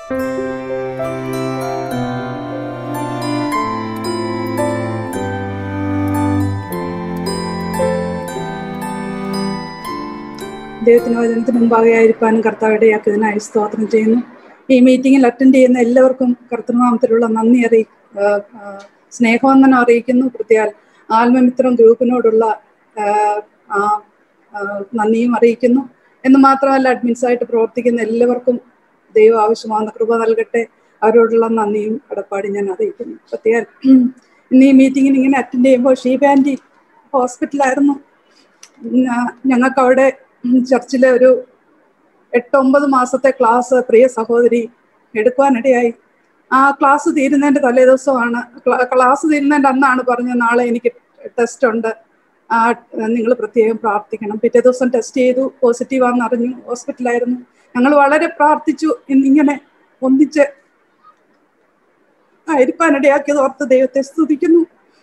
ദൈവത്തിന് വചനത്തിന് മുമ്പാകെ ആയിരിക്കാനും കർത്താവ് ഇടയാക്കിയതിനായി സ്തോത്രം ചെയ്യുന്നു ഈ മീറ്റിംഗിൽ അറ്റൻഡ് ചെയ്യുന്ന എല്ലാവർക്കും കർത്തൃനാമത്തിലുള്ള നന്ദി അറിയി ആ, ആ, സ്നേഹവന്ദനം അറിയിക്കുന്നു പ്രത്യേക ആത്മമിത്രം ഗ്രൂപ്പിനോടുള്ള ആ, ആ, ആ, നന്ദിയും അറിയിക്കുന്നു എന്ന് മാത്രമല്ല അഡ്മിൻസായിട്ട് പ്രവർത്തിക്കുന്ന എല്ലാവർക്കും ദൈവം ആവശ്യമാകുന്ന കൃപ നൽകട്ടെ അവരോടുള്ള നന്ദിയും കടപ്പാടും ഞാൻ അറിയിക്കുന്നു പ്രത്യേക ഇന്ന് ഈ മീറ്റിങ്ങിന് ഇങ്ങനെ അറ്റൻഡ് ചെയ്യുമ്പോൾ ഷീബാൻഡി ഹോസ്പിറ്റലായിരുന്നു ഞങ്ങൾക്ക് അവിടെ ചർച്ചിലെ ഒരു എട്ടൊമ്പത് മാസത്തെ ക്ലാസ് പ്രിയ സഹോദരി എടുക്കുവാനിടയായി ആ ക്ലാസ് തീരുന്നതിൻ്റെ തലേദിവസമാണ് ക്ലാ- ക്ലാസ് തീരുന്നതിൻ്റെ അന്നാണ് പറഞ്ഞത് നാളെ എനിക്ക് ടെസ്റ്റ് ഉണ്ട് ആ നിങ്ങൾ പ്രത്യേകം പ്രാർത്ഥിക്കണം പിറ്റേ ദിവസം ടെസ്റ്റ് ചെയ്തു പോസിറ്റീവാന്ന് അറിഞ്ഞു ഹോസ്പിറ്റലായിരുന്നു ഞങ്ങൾ വളരെ പ്രാർത്ഥിച്ചു ഇന്നിങ്ങനെ ഒന്നിച്ച് ആയിരിക്കാനിടയാക്കിയത് ഓർത്ത് ദൈവത്തെ സ്തുതിക്കുന്നു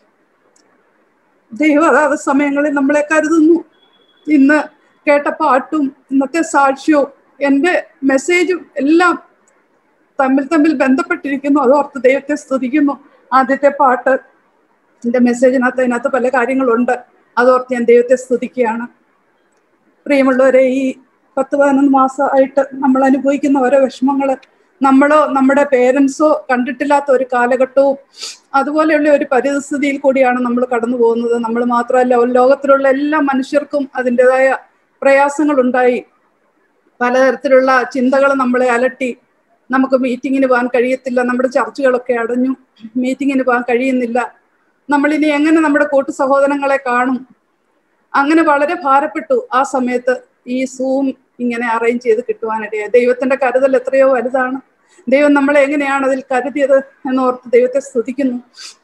ദൈവം അതാത് സമയങ്ങളിൽ നമ്മളെ കരുതുന്നു ഇന്ന് കേട്ട പാട്ടും ഇന്നത്തെ സാക്ഷ്യവും എൻ്റെ മെസ്സേജും എല്ലാം തമ്മിൽ തമ്മിൽ ബന്ധപ്പെട്ടിരിക്കുന്നു അതോർത്ത് ദൈവത്തെ സ്തുതിക്കുന്നു ആദ്യത്തെ പാട്ട് എൻ്റെ മെസ്സേജിനകത്ത് അതിനകത്ത് പല കാര്യങ്ങളുണ്ട് അതോർത്ത് ഞാൻ ദൈവത്തെ സ്തുതിക്കുകയാണ് പ്രിയമുള്ളവരെ ഈ പത്ത് പതിനൊന്ന് മാസമായിട്ട് നമ്മൾ അനുഭവിക്കുന്ന ഓരോ വിഷമങ്ങൾ നമ്മളോ നമ്മുടെ പേരൻസോ കണ്ടിട്ടില്ലാത്ത ഒരു കാലഘട്ടവും അതുപോലെയുള്ള ഒരു പരിസ്ഥിതിയിൽ കൂടിയാണ് നമ്മൾ കടന്നു പോകുന്നത് നമ്മൾ മാത്രമല്ല ലോകത്തിലുള്ള എല്ലാ മനുഷ്യർക്കും അതിൻ്റെതായ പ്രയാസങ്ങൾ ഉണ്ടായി പലതരത്തിലുള്ള ചിന്തകൾ നമ്മളെ അലട്ടി നമുക്ക് മീറ്റിങ്ങിന് പോകാൻ കഴിയത്തില്ല നമ്മുടെ ചർച്ചകളൊക്കെ അടഞ്ഞു മീറ്റിങ്ങിന് പോകാൻ കഴിയുന്നില്ല നമ്മളിനി എങ്ങനെ നമ്മുടെ കൂട്ടു സഹോദരങ്ങളെ കാണും അങ്ങനെ വളരെ ഭാരപ്പെട്ടു ആ സമയത്ത് ഈ സൂം ഇങ്ങനെ അറേഞ്ച് ചെയ്ത് കിട്ടുവാനിടയായി ദൈവത്തിന്റെ കരുതൽ എത്രയോ വലുതാണ് ദൈവം നമ്മളെ എങ്ങനെയാണ് അതിൽ കരുതിയത് എന്നോർത്ത് ദൈവത്തെ സ്തുതിക്കുന്നു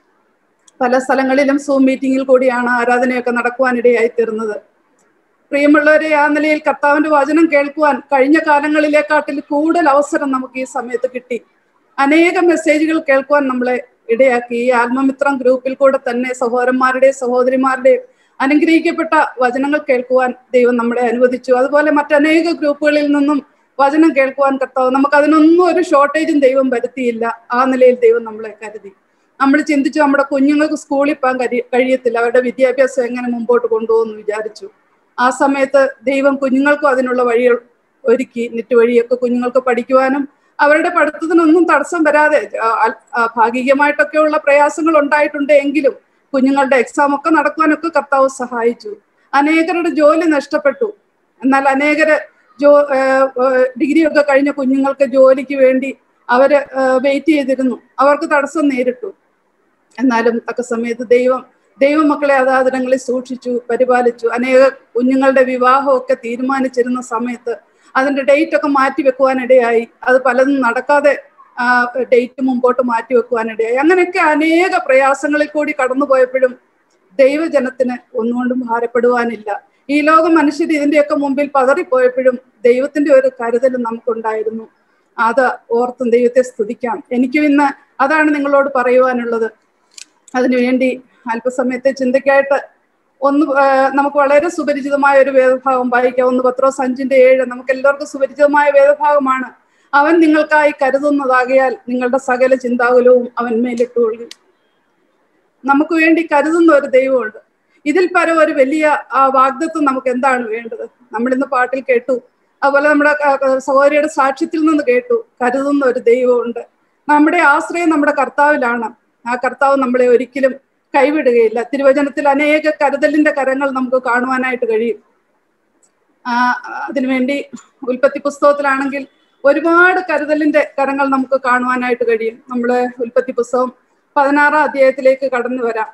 പല സ്ഥലങ്ങളിലും സൂം മീറ്റിങ്ങിൽ കൂടിയാണ് ആരാധനയൊക്കെ നടക്കുവാനിടയായി തീർന്നത് പ്രിയമുള്ളവരെ ആ നിലയിൽ കർത്താവിന്റെ വചനം കേൾക്കുവാൻ കഴിഞ്ഞ കാലങ്ങളിലേക്കാട്ടിൽ കൂടുതൽ അവസരം നമുക്ക് ഈ സമയത്ത് കിട്ടി അനേകം മെസ്സേജുകൾ കേൾക്കുവാൻ നമ്മളെ ഇടയാക്കി ഈ ആത്മമിത്രം ഗ്രൂപ്പിൽ കൂടെ തന്നെ സഹോദരന്മാരുടെയും സഹോദരിമാരുടെയും അനുഗ്രഹിക്കപ്പെട്ട വചനങ്ങൾ കേൾക്കുവാൻ ദൈവം നമ്മളെ അനുവദിച്ചു അതുപോലെ മറ്റനേക ഗ്രൂപ്പുകളിൽ നിന്നും വചനം കേൾക്കുവാൻ കർത്താവ് നമുക്ക് അതിനൊന്നും ഒരു ഷോർട്ടേജും ദൈവം വരുത്തിയില്ല ആ നിലയിൽ ദൈവം നമ്മളെ കരുതി നമ്മൾ ചിന്തിച്ചു നമ്മുടെ കുഞ്ഞുങ്ങൾക്ക് സ്കൂളിൽ പോകാൻ കഴി കഴിയത്തില്ല അവരുടെ വിദ്യാഭ്യാസം എങ്ങനെ മുമ്പോട്ട് കൊണ്ടുപോകുമെന്ന് വിചാരിച്ചു ആ സമയത്ത് ദൈവം കുഞ്ഞുങ്ങൾക്കും അതിനുള്ള വഴികൾ ഒരുക്കി നെറ്റ് വഴിയൊക്കെ കുഞ്ഞുങ്ങൾക്ക് പഠിക്കുവാനും അവരുടെ പഠിത്തത്തിനൊന്നും തടസ്സം വരാതെ ആ, ആ, ഭാഗികമായിട്ടൊക്കെയുള്ള പ്രയാസങ്ങൾ ഉണ്ടായിട്ടുണ്ട് എങ്കിലും കുഞ്ഞുങ്ങളുടെ എക്സാം ഒക്കെ നടക്കുവാനൊക്കെ കർത്താവ് സഹായിച്ചു അനേകരുടെ ജോലി നഷ്ടപ്പെട്ടു എന്നാൽ അനേകര് ജോ ഡിഗ്രി ഒക്കെ കഴിഞ്ഞ കുഞ്ഞുങ്ങൾക്ക് ജോലിക്ക് വേണ്ടി അവര് വെയിറ്റ് ചെയ്തിരുന്നു അവർക്ക് തടസ്സം നേരിട്ടു എന്നാലും തക്ക സമയത്ത് ദൈവം ദൈവമക്കളെ അതാതിടങ്ങളിൽ സൂക്ഷിച്ചു പരിപാലിച്ചു അനേക കുഞ്ഞുങ്ങളുടെ വിവാഹമൊക്കെ തീരുമാനിച്ചിരുന്ന സമയത്ത് അതിന്റെ ഡേറ്റ് ഒക്കെ മാറ്റി വെക്കുവാനിടയായി അത് പലതും നടക്കാതെ ഡേറ്റ് മുമ്പോട്ട് മാറ്റി വെക്കുവാനിടയായി അങ്ങനെയൊക്കെ അനേക പ്രയാസങ്ങളിൽ കൂടി കടന്നുപോയപ്പോഴും ദൈവജനത്തിന് ഒന്നുകൊണ്ടും ഭാരപ്പെടുവാനില്ല ഈ ലോക മനുഷ്യർ ഇതിന്റെയൊക്കെ മുമ്പിൽ പതറിപ്പോയപ്പോഴും ദൈവത്തിന്റെ ഒരു കരുതൽ നമുക്കുണ്ടായിരുന്നു അത് ഓർത്തും ദൈവത്തെ സ്തുതിക്കാം എനിക്കും ഇന്ന് അതാണ് നിങ്ങളോട് പറയുവാനുള്ളത് അതിനുവേണ്ടി അല്പസമയത്തെ ചിന്തയ്ക്കായിട്ട് ഒന്ന് ആ, നമുക്ക് വളരെ സുപരിചിതമായ ഒരു വേദഭാഗം വായിക്കാം ഒന്ന് പത്രോസ് അഞ്ചിന്റെ ഏഴ് നമുക്ക് എല്ലാവർക്കും സുപരിചിതമായ വേദഭാഗമാണ് അവൻ നിങ്ങൾക്കായി കരുതുന്നതാകയാൽ നിങ്ങളുടെ സകല ചിന്താകുലവും അവൻ മേലിട്ടുകൊള്ളും നമുക്ക് വേണ്ടി കരുതുന്ന ഒരു ദൈവമുണ്ട് ഇതിൽ പരം ഒരു വലിയ ആ വാഗ്ദത്വം നമുക്ക് എന്താണ് വേണ്ടത് നമ്മൾ ഇന്ന് പാട്ടിൽ കേട്ടു അതുപോലെ നമ്മുടെ ആ, ആ, സഹോദരിയുടെ സാക്ഷ്യത്തിൽ നിന്ന് കേട്ടു കരുതുന്ന ഒരു ദൈവമുണ്ട് നമ്മുടെ ആശ്രയം നമ്മുടെ കർത്താവിലാണ് ആ കർത്താവ് നമ്മളെ ഒരിക്കലും കൈവിടുകയില്ല തിരുവചനത്തിൽ അനേക കരുതലിന്റെ കരങ്ങൾ നമുക്ക് കാണുവാനായിട്ട് കഴിയും ആ അതിനുവേണ്ടി ഉൽപ്പത്തി പുസ്തകത്തിലാണെങ്കിൽ ഒരുപാട് കരുതലിന്റെ കരങ്ങൾ നമുക്ക് കാണുവാനായിട്ട് കഴിയും നമ്മള് ഉൽപ്പത്തി പുസ്തകം പതിനാറാം അധ്യായത്തിലേക്ക് കടന്നു വരാം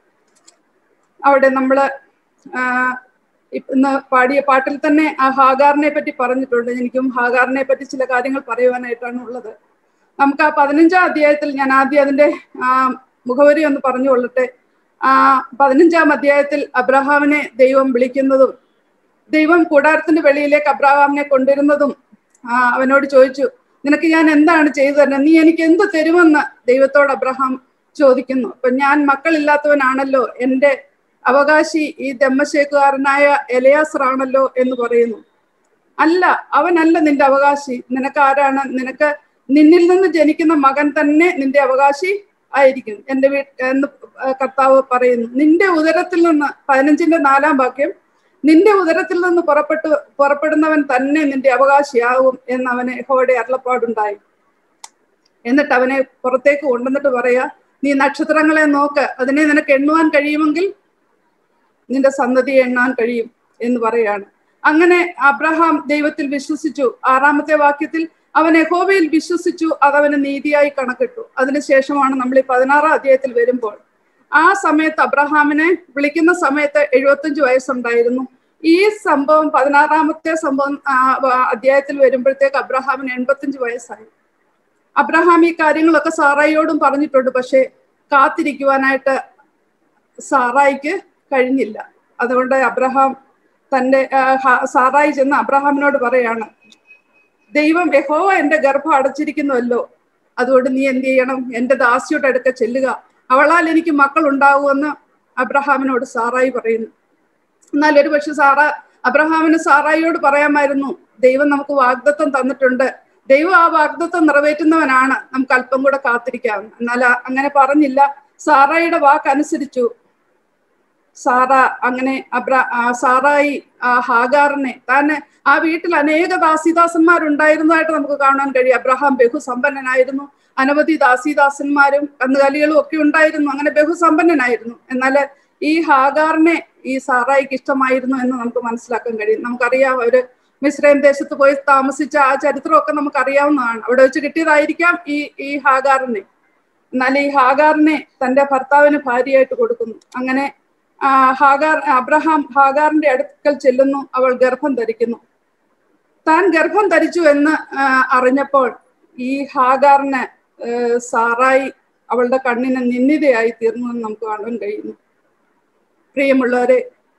അവിടെ നമ്മള് ആ, ഇന്ന് പാടിയ പാട്ടിൽ തന്നെ ആ ഹാഗാറിനെ പറ്റി പറഞ്ഞിട്ടുണ്ട് എനിക്കും ഹാഗാറിനെ പറ്റി ചില കാര്യങ്ങൾ പറയുവാനായിട്ടാണ് ഉള്ളത് നമുക്ക് ആ പതിനഞ്ചാം അധ്യായത്തിൽ ഞാൻ ആദ്യം അതിന്റെ ആ മുഖവരി ഒന്ന് പറഞ്ഞു കൊള്ളട്ടെ ആ പതിനഞ്ചാം അധ്യായത്തിൽ അബ്രഹാമിനെ ദൈവം വിളിക്കുന്നതും ദൈവം കൂടാരത്തിന്റെ വെളിയിലേക്ക് അബ്രഹാമിനെ കൊണ്ടുവരുന്നതും ആ അവനോട് ചോദിച്ചു നിനക്ക് ഞാൻ എന്താണ് ചെയ്തു തരുന്നത് നീ എനിക്ക് എന്ത് തരുമെന്ന് ദൈവത്തോട് അബ്രഹാം ചോദിക്കുന്നു അപ്പൊ ഞാൻ മക്കളില്ലാത്തവനാണല്ലോ എൻ്റെ അവകാശി ഈ ദമ്മശേക്കുകാരനായ എലയാസർ ആണല്ലോ എന്ന് പറയുന്നു അല്ല അവനല്ല നിന്റെ അവകാശി നിനക്ക് ആരാണ് നിനക്ക് നിന്നിൽ നിന്ന് ജനിക്കുന്ന മകൻ തന്നെ നിന്റെ അവകാശി ആയിരിക്കും എൻ്റെ വീ എന്ന് കർത്താവ് പറയുന്നു നിന്റെ ഉദരത്തിൽ നിന്ന് പതിനഞ്ചിന്റെ നാലാം വാക്യം നിന്റെ ഉദരത്തിൽ നിന്ന് പുറപ്പെട്ടു പുറപ്പെടുന്നവൻ തന്നെ നിന്റെ അവകാശിയാവും എന്ന് അവന് യഹോവയുടെ അരുളപ്പാടുണ്ടായി എന്നിട്ട് അവനെ പുറത്തേക്ക് കൊണ്ടുവന്നിട്ട് പറയാ നീ നക്ഷത്രങ്ങളെ നോക്ക് അതിനെ നിനക്ക് എണ്ണുവാൻ കഴിയുമെങ്കിൽ നിന്റെ സന്തതിയെ എണ്ണാൻ കഴിയും എന്ന് പറയാണ് അങ്ങനെ അബ്രഹാം ദൈവത്തിൽ വിശ്വസിച്ചു ആറാമത്തെ വാക്യത്തിൽ അവൻ യഹോവയിൽ വിശ്വസിച്ചു അത് അവന് നീതിയായി കണക്കിട്ടു അതിനുശേഷമാണ് നമ്മൾ ഈ പതിനാറാം അധ്യായത്തിൽ വരുമ്പോൾ ആ സമയത്ത് അബ്രഹാമിനെ വിളിക്കുന്ന സമയത്ത് എഴുപത്തഞ്ച് വയസ്സുണ്ടായിരുന്നു ഈ സംഭവം പതിനാറാമത്തെ സംഭവം അധ്യായത്തിൽ വരുമ്പോഴത്തേക്ക് അബ്രഹാമിന് എൺപത്തഞ്ച് വയസ്സായി അബ്രഹാം ഈ കാര്യങ്ങളൊക്കെ സാറായിയോടും പറഞ്ഞിട്ടുണ്ട് പക്ഷെ കാത്തിരിക്കുവാനായിട്ട് സാറായിക്ക് കഴിഞ്ഞില്ല അതുകൊണ്ട് അബ്രഹാം തന്റെ സാറായി ചെന്ന് അബ്രഹാമിനോട് പറയാണ് ദൈവം യഹോവ എന്റെ ഗർഭം അടച്ചിരിക്കുന്നുവല്ലോ അതുകൊണ്ട് നീ എന്ത് ചെയ്യണം എന്റെ ദാസിയുടെ അടുക്ക ചെല്ലുക അവളാൽ എനിക്ക് മക്കൾ ഉണ്ടാകുമെന്ന് അബ്രഹാമിനോട് സാറായി പറയുന്നു എന്നാൽ ഒരു പക്ഷെ സാറ അബ്രഹാമിന് സാറായിയോട് പറയാമായിരുന്നു ദൈവം നമുക്ക് വാഗ്ദത്വം തന്നിട്ടുണ്ട് ദൈവം ആ വാഗ്ദത്വം നിറവേറ്റുന്നവനാണ് നമുക്ക് അല്പം കൂടെ കാത്തിരിക്കാം എന്നാൽ അങ്ങനെ പറഞ്ഞില്ല സാറായിയുടെ വാക്കനുസരിച്ചു സാറ അങ്ങനെ അബ്ര സാറായി ആ ഹാഗാറിനെ താൻ ആ വീട്ടിൽ അനേക ദാസിദാസന്മാരുണ്ടായിരുന്നതായിട്ട് നമുക്ക് കാണാൻ കഴിയും അബ്രഹാം ബഹുസമ്പന്നനായിരുന്നു അനവധി ദാസിദാസന്മാരും കന്നുകാലികളും ഒക്കെ ഉണ്ടായിരുന്നു അങ്ങനെ ബഹുസമ്പന്നനായിരുന്നു എന്നാൽ ഈ ഹാഗാറിനെ ഈ സാറായിക്ക് ഇഷ്ടമായിരുന്നു എന്ന് നമുക്ക് മനസ്സിലാക്കാൻ കഴിയും നമുക്കറിയാം അവര് മിശ്രൈം ദേശത്ത് പോയി താമസിച്ച ആ ചരിത്രമൊക്കെ നമുക്ക് അറിയാവുന്നതാണ് അവിടെ വെച്ച് കിട്ടിയതായിരിക്കാം ഈ ഈ ഹാഗാറിനെ എന്നാൽ ഈ ഹാഗാറിനെ തന്റെ ഭർത്താവിന് ഭാര്യയായിട്ട് കൊടുക്കുന്നു അങ്ങനെ ഹാഗാർ അബ്രഹാം ഹാഗാറിന്റെ അടുക്കൽ ചെല്ലുന്നു അവൾ ഗർഭം ധരിക്കുന്നു താൻ ഗർഭം ധരിച്ചു എന്ന് അറിഞ്ഞപ്പോൾ ഈ ഹാഗാറിന് സാറായി അവളുടെ കണ്ണിന് നിന്ദിതയായി തീർന്നു എന്ന് നമുക്ക് കാണാൻ കഴിയുന്നു പ്രിയമുള്ളവരെ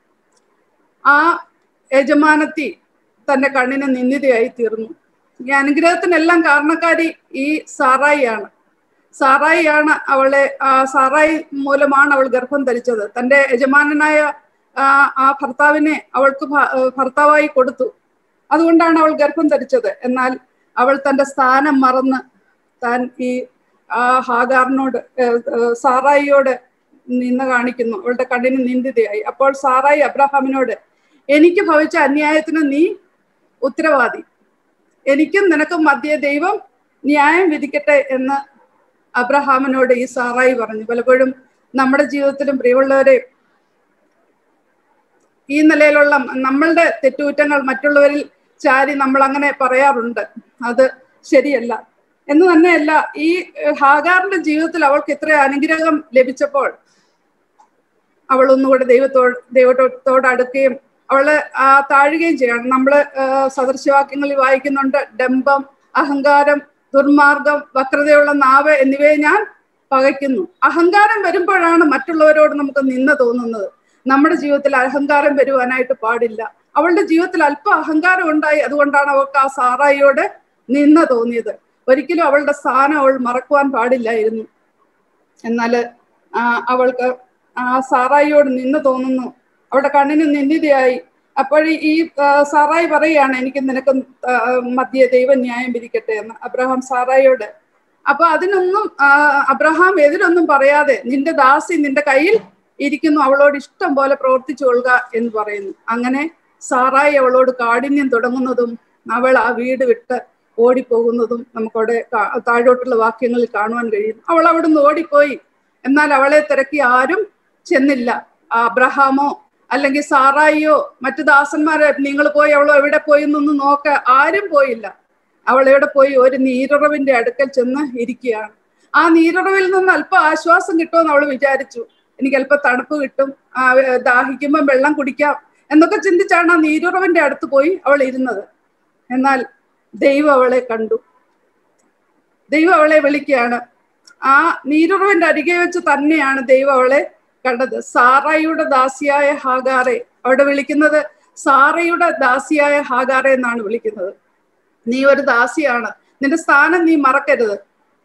ആ യജമാനത്തി തന്റെ കണ്ണിന് നിന്ദിതയായി തീർന്നു ഈ അനുഗ്രഹത്തിനെല്ലാം കാരണക്കാരി ഈ സാറായിയാണ് സാറായിയാണ് അവളെ സാറായി മൂലമാണ് അവൾ ഗർഭം ധരിച്ചത് തന്റെ യജമാനനായ ആ ഭർത്താവിനെ അവൾക്ക് ഭർത്താവായി കൊടുത്തു അതുകൊണ്ടാണ് അവൾ ഗർഭം ധരിച്ചത് എന്നാൽ അവൾ തന്റെ സ്ഥാനം മറന്ന് താൻ ഈ ആ ഹാഗാറിനോട് സാറായിയോട് നിന്ന് കാണിക്കുന്നു അവളുടെ കണ്ണിന് നിന്ദിതയായി അപ്പോൾ സാറായി അബ്രഹാമിനോട് എനിക്ക് ഭവിച്ച അന്യായത്തിന് നീ ഉത്തരവാദി എനിക്കും നിനക്കും മധ്യ ദൈവം ന്യായം വിധിക്കട്ടെ എന്ന് അബ്രഹാമിനോട് ഈ സാറായി പറഞ്ഞു പലപ്പോഴും നമ്മുടെ ജീവിതത്തിലും പ്രിയമുള്ളവരെ ഈ നിലയിലുള്ള നമ്മളുടെ തെറ്റുകുറ്റങ്ങൾ മറ്റുള്ളവരിൽ ചാരി നമ്മൾ അങ്ങനെ പറയാറുണ്ട് അത് ശരിയല്ല എന്ന് തന്നെയല്ല ഈ ഹാഗാറിന്റെ ജീവിതത്തിൽ അവൾക്ക് ഇത്ര അനുഗ്രഹം ലഭിച്ചപ്പോൾ അവൾ ഒന്നുകൂടെ ദൈവത്തോട് ദൈവത്തോട് അടുക്കുകയും അവള് ആ താഴുകയും ചെയ്യണം നമ്മള് സദൃശവാക്യങ്ങളിൽ വായിക്കുന്നുണ്ട് ഡംബം അഹങ്കാരം ദുർമാർഗം വക്രതയുള്ള നാവ് എന്നിവയെ ഞാൻ പകയ്ക്കുന്നു അഹങ്കാരം വരുമ്പോഴാണ് മറ്റുള്ളവരോട് നമുക്ക് നിന്ന തോന്നുന്നത് നമ്മുടെ ജീവിതത്തിൽ അഹങ്കാരം വരുവാനായിട്ട് പാടില്ല അവളുടെ ജീവിതത്തിൽ അല്പം അഹങ്കാരം ഉണ്ടായി അതുകൊണ്ടാണ് അവൾക്ക് ആ സാറായിയോട് നിന്ന തോന്നിയത് ഒരിക്കലും അവളുടെ സ്ഥാനം അവൾ മറക്കുവാൻ പാടില്ലായിരുന്നു എന്നാൽ അവൾക്ക് ആ സാറായിയോട് നിന്ന് തോന്നുന്നു അവളുടെ കണ്ണിന് നിന്ദിതയായി അപ്പോൾ ഈ സാറായി പറയുകയാണ് എനിക്ക് നിനക്ക് മധ്യ ദൈവം ന്യായം വിധിക്കട്ടെ എന്ന് അബ്രഹാം സാറായിയോട് അപ്പൊ അതിനൊന്നും അബ്രഹാം എതിരൊന്നും പറയാതെ നിന്റെ ദാസി നിന്റെ കയ്യിൽ ഇരിക്കുന്നു അവളോട് ഇഷ്ടം പോലെ പ്രവർത്തിച്ചു കൊള്ളുക എന്ന് പറയുന്നു അങ്ങനെ സാറായി അവളോട് കാഠിന്യം തുടങ്ങുന്നതും അവൾ ആ വീട് വിട്ട് ഓടിപ്പോകുന്നതും നമുക്കവിടെ താഴോട്ടുള്ള വാക്യങ്ങളിൽ കാണുവാൻ കഴിയും അവൾ അവിടുന്ന് ഓടിപ്പോയി എന്നാൽ അവളെ തിരക്കി ആരും ചെന്നില്ല അബ്രഹാമോ അല്ലെങ്കിൽ സാറായിയോ മറ്റു ദാസന്മാരെ നിങ്ങൾ പോയി അവളോ എവിടെ പോയി എന്നൊന്നും നോക്ക ആരും പോയില്ല അവൾ എവിടെ പോയി ഒരു നീരുറവിന്റെ അടുക്കൽ ചെന്ന് ഇരിക്കുകയാണ് ആ നീരുറവിൽ നിന്ന് അല്പം ആശ്വാസം കിട്ടുമെന്ന് അവൾ വിചാരിച്ചു എനിക്ക് അല്പം തണുപ്പ് കിട്ടും ദാഹിക്കുമ്പോൾ വെള്ളം കുടിക്കാം എന്നൊക്കെ ചിന്തിച്ചാണ് ആ നീരുറവിന്റെ അടുത്ത് പോയി അവൾ ഇരുന്നത് എന്നാൽ ദൈവം അവളെ കണ്ടു ദൈവം അവളെ വിളിക്കുകയാണ് ആ നീരുറവിന്റെ അരികെ വെച്ച് തന്നെയാണ് ദൈവം അവളെ കണ്ടത് സാറയുടെ ദാസിയായ ഹാഗാറെ അവിടെ വിളിക്കുന്നത് സാറയുടെ ദാസിയായ ഹാഗാറെ എന്നാണ് വിളിക്കുന്നത് നീ ഒരു ദാസിയാണ് നിന്റെ സ്ഥാനം നീ മറക്കരുത്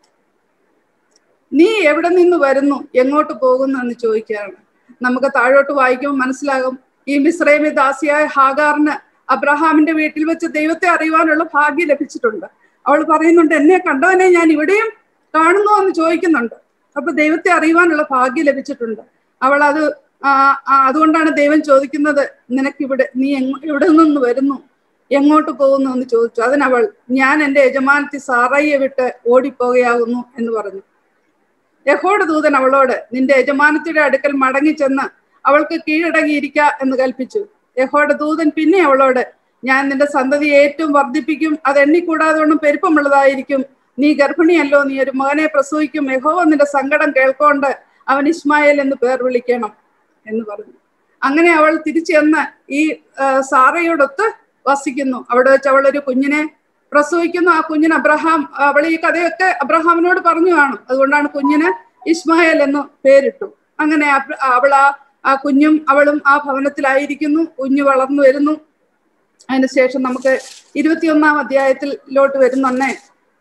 നീ എവിടെ നിന്ന് വരുന്നു എങ്ങോട്ട് പോകുന്നു എന്ന് ചോദിക്കുകയാണ് നമുക്ക് താഴോട്ട് വായിക്കുമ്പോൾ മനസ്സിലാകും ഈ മിശ്രൈമി ദാസിയായ ഹാഗാറിന് അബ്രഹാമിന്റെ വീട്ടിൽ വെച്ച് ദൈവത്തെ അറിയുവാനുള്ള ഭാഗ്യം ലഭിച്ചിട്ടുണ്ട് അവൾ പറയുന്നുണ്ട് എന്നെ കണ്ടവനെ ഞാൻ ഇവിടെയും കാണുന്നു എന്ന് ചോദിക്കുന്നുണ്ട് അപ്പൊ ദൈവത്തെ അറിയുവാനുള്ള ഭാഗ്യം ലഭിച്ചിട്ടുണ്ട് അവൾ അത് ആ, ആ, അതുകൊണ്ടാണ് ദൈവം ചോദിക്കുന്നത് നിനക്കിവിടെ നീ എങ്ങോ എവിടെ നിന്ന് വരുന്നു എങ്ങോട്ട് പോകുന്നു എന്ന് ചോദിച്ചു അതിനവൾ ഞാൻ എൻ്റെ യജമാനത്തി സാറയ്യെ വിട്ട് ഓടിപ്പോകുകയാകുന്നു എന്ന് പറഞ്ഞു യഹോയുടെ ദൂതൻ അവളോട് നിന്റെ യജമാനത്തിയുടെ അടുക്കൽ മടങ്ങി ചെന്ന് അവൾക്ക് കീഴടങ്ങിയിരിക്ക എന്ന് കൽപ്പിച്ചു യഹോയുടെ ദൂതൻ പിന്നെ അവളോട് ഞാൻ നിന്റെ സന്തതി ഏറ്റവും വർദ്ധിപ്പിക്കും അത് എണ്ണിക്കൂടാതെ വണ്ണം പെരുപ്പമുള്ളതായിരിക്കും നീ ഗർഭിണിയല്ലോ നീ ഒരു മകനെ പ്രസവിക്കും യഹോവ നിന്റെ സങ്കടം കേൾക്കൊണ്ട് അവൻ ഇസ്മായേൽ എന്ന് പേർ വിളിക്കണം എന്ന് പറഞ്ഞു അങ്ങനെ അവൾ തിരിച്ചു ചെന്ന് ഈ ആ, സാറയോടൊത്ത് വസിക്കുന്നു അവിടെ വെച്ച് അവൾ ഒരു കുഞ്ഞിനെ പ്രസവിക്കുന്നു ആ കുഞ്ഞിന് അബ്രഹാം അവൾ ഈ കഥയൊക്കെ അബ്രഹാമിനോട് പറഞ്ഞു കാണും അതുകൊണ്ടാണ് കുഞ്ഞിന് ഇസ്മായേൽ എന്ന് പേരിട്ടു അങ്ങനെ അബ്ര- അവൾ ആ ആ കുഞ്ഞും അവളും ആ ഭവനത്തിലായിരിക്കുന്നു കുഞ്ഞ് വളർന്നു വരുന്നു അതിനുശേഷം നമുക്ക് ഇരുപത്തിയൊന്നാം അധ്യായത്തിലോട്ട് വരുന്നൊന്നേ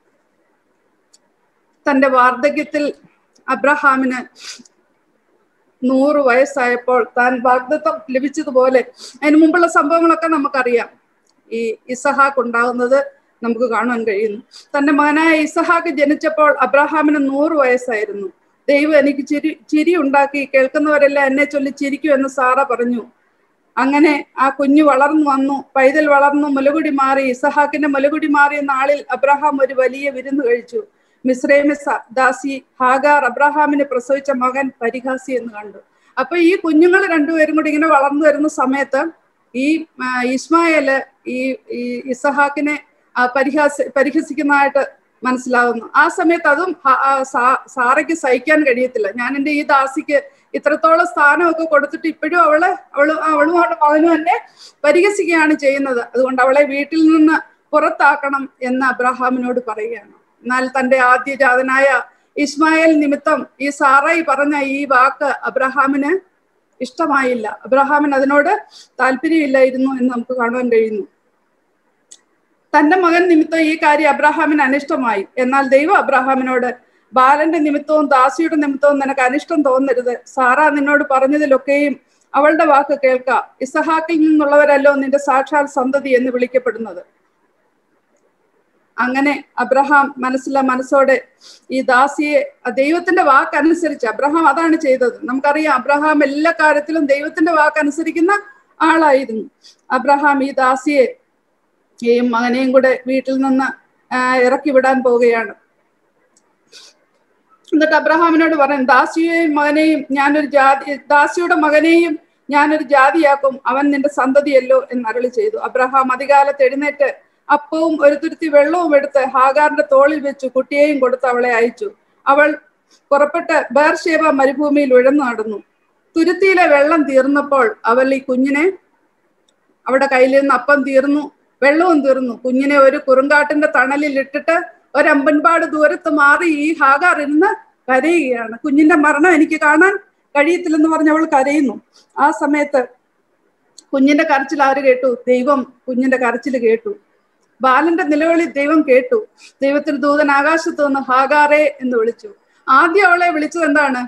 തന്റെ വാർദ്ധക്യത്തിൽ അബ്രഹാമിന് നൂറ് വയസ്സായപ്പോൾ താൻ വാഗ്ദത്വം ലഭിച്ചതുപോലെ അതിന് മുമ്പുള്ള സംഭവങ്ങളൊക്കെ നമുക്കറിയാം ഈ ഇസഹാക്ക് ഉണ്ടാകുന്നത് നമുക്ക് കാണാൻ കഴിയുന്നു തന്റെ മകനായ ഇസഹാക്ക് ജനിച്ചപ്പോൾ അബ്രഹാമിന് നൂറ് വയസ്സായിരുന്നു ദൈവം എനിക്ക് ചിരി ചിരി ഉണ്ടാക്കി കേൾക്കുന്നവരെല്ലാം എന്നെ ചൊല്ലി ചിരിക്കൂ എന്ന് സാറ പറഞ്ഞു അങ്ങനെ ആ കുഞ്ഞു വളർന്നു വന്നു പൈതൽ വളർന്നു മുലകുടി മാറി ഇസഹാക്കിന്റെ മുലകുടി മാറിയ നാളിൽ അബ്രഹാം ഒരു വലിയ വിരുന്ന് കഴിച്ചു മിസ്രൈമ സ- ദാസി ഹാഗാർ അബ്രഹാമിനെ പ്രസവിച്ച മകൻ പരിഹാസി എന്ന് കണ്ടു അപ്പൊ ഈ കുഞ്ഞുങ്ങൾ രണ്ടുപേരും കൂടി ഇങ്ങനെ വളർന്നു വരുന്ന സമയത്ത് ഈ ആ, ഇസ്മായേല് ഈ ഈ ഇസഹാക്കിനെ ആ, പരിഹാസ പരിഹസിക്കുന്നതായിട്ട് മനസ്സിലാവുന്നു ആ സമയത്ത് അതും ഹ- ആ, സാ- സാറയ്ക്ക് സഹിക്കാൻ കഴിയത്തില്ല ഞാൻ എൻ്റെ ഈ ദാസിക്ക് ഇത്രത്തോളം സ്ഥാനമൊക്കെ കൊടുത്തിട്ട് ഇപ്പോഴും അവള് അവള് അവളും അവളുടെ മകനും എന്നെ പരിഹസിക്കുകയാണ് ചെയ്യുന്നത് അതുകൊണ്ട് അവളെ വീട്ടിൽ നിന്ന് പുറത്താക്കണം എന്ന് അബ്രഹാമിനോട് പറയുകയാണ് എന്നാൽ തന്റെ ആദ്യജാതനായ ഇസ്മായേൽ നിമിത്തം ഈ സാറായി പറഞ്ഞ ഈ വാക്ക് അബ്രഹാമിന് ഇഷ്ടമായില്ല അബ്രഹാമിന് അതിനോട് താല്പര്യമില്ലായിരുന്നു എന്ന് നമുക്ക് കാണുവാൻ കഴിയുന്നു തന്റെ മകൻ നിമിത്തം ഈ കാര്യം അബ്രഹാമിന് അനിഷ്ടമായി എന്നാൽ ദൈവം അബ്രഹാമിനോട് ബാലന്റെ നിമിത്തവും ദാസിയുടെ നിമിത്തവും നിനക്ക് അനിഷ്ടം തോന്നരുത് സാറ നിന്നോട് പറഞ്ഞതിലൊക്കെയും അവളുടെ വാക്ക് കേൾക്ക ഇസഹാക്കിൽ നിന്നുള്ളവരല്ലോ നിന്റെ സാക്ഷാൽ സന്തതി എന്ന് വിളിക്കപ്പെടുന്നത് അങ്ങനെ അബ്രഹാം മനസ്സില മനസ്സോടെ ഈ ദാസിയെ ആ ദൈവത്തിന്റെ വാക്കനുസരിച്ച് അബ്രഹാം അതാണ് ചെയ്തത് നമുക്കറിയാം അബ്രഹാം എല്ലാ കാര്യത്തിലും ദൈവത്തിന്റെ വാക്കനുസരിക്കുന്ന ആളായിരുന്നു അബ്രഹാം ഈ ദാസിയെ യും മകനെയും കൂടെ വീട്ടിൽ നിന്ന് ആ, ഇറക്കി വിടാൻ പോവുകയാണ് എന്നിട്ട് അബ്രഹാമിനോട് പറയും ദാസിയെയും മകനെയും ഞാനൊരു ജാതി ദാസിയുടെ മകനെയും ഞാനൊരു ജാതിയാക്കും അവൻ നിന്റെ സന്തതിയല്ലോ എന്ന് അരളി ചെയ്തു അബ്രഹാം അധികാലത്ത് എഴുന്നേറ്റ് അപ്പവും ഒരു തുരുത്തി വെള്ളവും എടുത്ത് ഹാഗാറിന്റെ തോളിൽ വെച്ചു കുട്ടിയെയും കൊടുത്ത് അവളെ അയച്ചു അവൾ പുറപ്പെട്ട് ബേർഷേബ മരുഭൂമിയിൽ ഉഴന്നു നടന്നു തുരുത്തിയിലെ വെള്ളം തീർന്നപ്പോൾ അവൾ ഈ കുഞ്ഞിനെ അവിടെ കയ്യിൽ നിന്ന് അപ്പം തീർന്നു വെള്ളവും തീർന്നു കുഞ്ഞിനെ ഒരു കുറുങ്കാട്ടിന്റെ തണലിൽ ഇട്ടിട്ട് ഒരമ്പൻപാട് ദൂരത്ത് മാറി ഈ ഹാഗാർ ഇരുന്ന് കരയുകയാണ് കുഞ്ഞിന്റെ മരണം എനിക്ക് കാണാൻ കഴിയത്തില്ലെന്ന് പറഞ്ഞ് അവൾ കരയുന്നു ആ സമയത്ത് കുഞ്ഞിന്റെ കരച്ചിൽ ആര് കേട്ടു ദൈവം കുഞ്ഞിന്റെ കരച്ചിൽ കേട്ടു ബാലന്റെ നിലവിളി ദൈവം കേട്ടു ദൈവത്തിന് ദൂതൻ ആകാശത്ത് നിന്ന് ഹാഗാറേ എന്ന് വിളിച്ചു ആദ്യം അവളെ വിളിച്ചത് എന്താണ്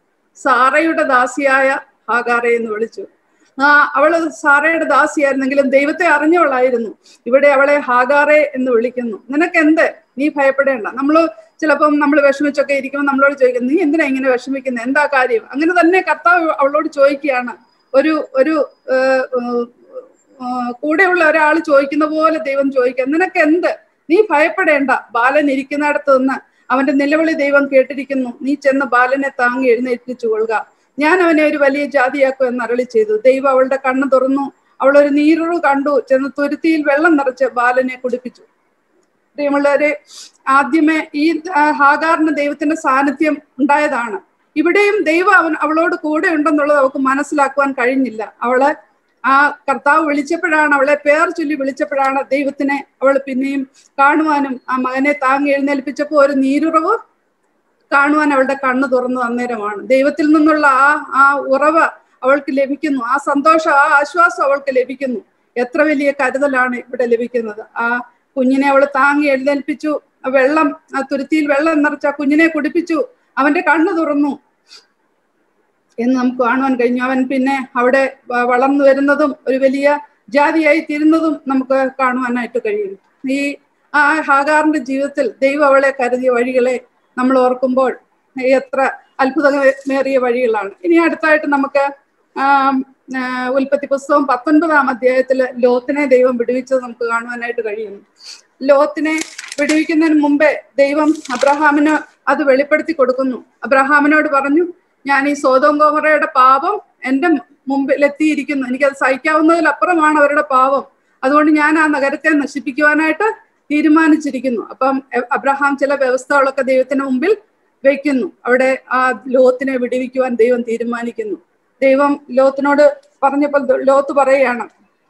സാറയുടെ ദാസിയായ ഹാഗാറെ എന്ന് വിളിച്ചു ആ അവള് സാറയുടെ ദാസിയായിരുന്നെങ്കിലും ദൈവത്തെ അറിഞ്ഞവളായിരുന്നു ഇവിടെ അവളെ ഹാഗാറെ എന്ന് വിളിക്കുന്നു നിനക്ക് എന്ത് നീ ഭയപ്പെടേണ്ട നമ്മള് ചിലപ്പം നമ്മൾ വിഷമിച്ചൊക്കെ ഇരിക്കുമ്പോൾ നമ്മളോട് ചോദിക്കും നീ എന്തിനാ ഇങ്ങനെ വിഷമിക്കുന്നത് എന്താ കാര്യം അങ്ങനെ തന്നെ കർത്താവ് അവളോട് ചോദിക്കുകയാണ് ഒരു ഒരു ഏഹ്, ഏഹ്, ഏഹ്, കൂടെയുള്ള ഒരാൾ ചോദിക്കുന്ന പോലെ ദൈവം ചോദിക്കുക നിനക്ക് എന്ത് നീ ഭയപ്പെടേണ്ട ബാലൻ ഇരിക്കുന്നിടത്ത് നിന്ന് അവന്റെ നിലവിളി ദൈവം കേട്ടിരിക്കുന്നു നീ ചെന്ന് ബാലനെ താങ്ങി എഴുന്നേൽപ്പിച്ചു കൊള്ളുക ഞാൻ അവനെ ഒരു വലിയ ജാതിയാക്കും എന്ന് അരളി ചെയ്തു ദൈവം അവളുടെ കണ്ണ് തുറന്നു അവൾ ഒരു നീരുറു കണ്ടു ചെന്ന് തുരുത്തിയിൽ വെള്ളം നിറച്ച് ബാലനെ കുടിപ്പിച്ചു പ്രിയമുള്ളവരെ ആദ്യമേ ഈ ആ, ഹാഗാറിന് ദൈവത്തിന്റെ സാന്നിധ്യം ഉണ്ടായതാണ് ഇവിടെയും ദൈവം അവൻ അവളോട് കൂടെ ഉണ്ടെന്നുള്ളത് അവൾക്ക് മനസ്സിലാക്കുവാൻ കഴിഞ്ഞില്ല അവള് ആ കർത്താവ് വിളിച്ചപ്പോഴാണ് അവളെ പേർ ചൊല്ലി വിളിച്ചപ്പോഴാണ് ദൈവത്തിനെ അവൾ പിന്നെയും കാണുവാനും ആ മകനെ താങ്ങി എഴുന്നേൽപ്പിച്ചപ്പോൾ ഒരു നീരുറവ് കാണുവാൻ അവളുടെ കണ്ണ് തുറന്നു അന്നേരമാണ് ദൈവത്തിൽ നിന്നുള്ള ആ ആ ഉറവ് അവൾക്ക് ലഭിക്കുന്നു ആ സന്തോഷം ആ ആശ്വാസം അവൾക്ക് ലഭിക്കുന്നു എത്ര വലിയ കരുതലാണ് ഇവിടെ ലഭിക്കുന്നത് ആ കുഞ്ഞിനെ അവൾ താങ്ങി എഴുന്നേൽപ്പിച്ചു ആ വെള്ളം ആ തുരുത്തിയിൽ വെള്ളം നിറച്ച് ആ കുഞ്ഞിനെ കുടിപ്പിച്ചു അവന്റെ കണ്ണ് തുറന്നു എന്ന് നമുക്ക് കാണുവാൻ കഴിഞ്ഞു അവൻ പിന്നെ അവിടെ വ- വളർന്നു വരുന്നതും ഒരു വലിയ ജാതിയായി തീരുന്നതും നമുക്ക് കാണുവാനായിട്ട് കഴിയും ഈ ആ ഹാഗാറിന്റെ ജീവിതത്തിൽ ദൈവം അവളെ കരുതിയ വഴികളെ നമ്മൾ ഓർക്കുമ്പോൾ എത്ര അത്ഭുതമേറിയ വഴികളാണ് ഇനി അടുത്തായിട്ട് നമുക്ക് ആം, ആ, ഉൽപ്പത്തി പുസ്തകം പത്തൊൻപതാം അധ്യായത്തില് ലോത്തിനെ ദൈവം വിടുവിച്ചത് നമുക്ക് കാണുവാനായിട്ട് കഴിയുന്നു ലോത്തിനെ വിടുവിക്കുന്നതിന് മുമ്പേ ദൈവം അബ്രഹാമിന് അത് വെളിപ്പെടുത്തി കൊടുക്കുന്നു അബ്രഹാമിനോട് പറഞ്ഞു ഞാൻ ഈ സോതോം ഗോമറയുടെ പാപം എൻ്റെ മുമ്പിൽ എത്തിയിരിക്കുന്നു എനിക്കത് സഹിക്കാവുന്നതിലപ്പുറമാണ് അവരുടെ പാപം അതുകൊണ്ട് ഞാൻ ആ നഗരത്തെ നശിപ്പിക്കുവാനായിട്ട് തീരുമാനിച്ചിരിക്കുന്നു അപ്പം എ- അബ്രഹാം ചില വ്യവസ്ഥകളൊക്കെ ദൈവത്തിന് മുമ്പിൽ വയ്ക്കുന്നു അവിടെ ആ ലോത്തിനെ വിടുവിക്കുവാൻ ദൈവം തീരുമാനിക്കുന്നു ദൈവം ലോത്തിനോട് പറഞ്ഞപ്പോൾ ലോത്ത് പറയുകയാണ്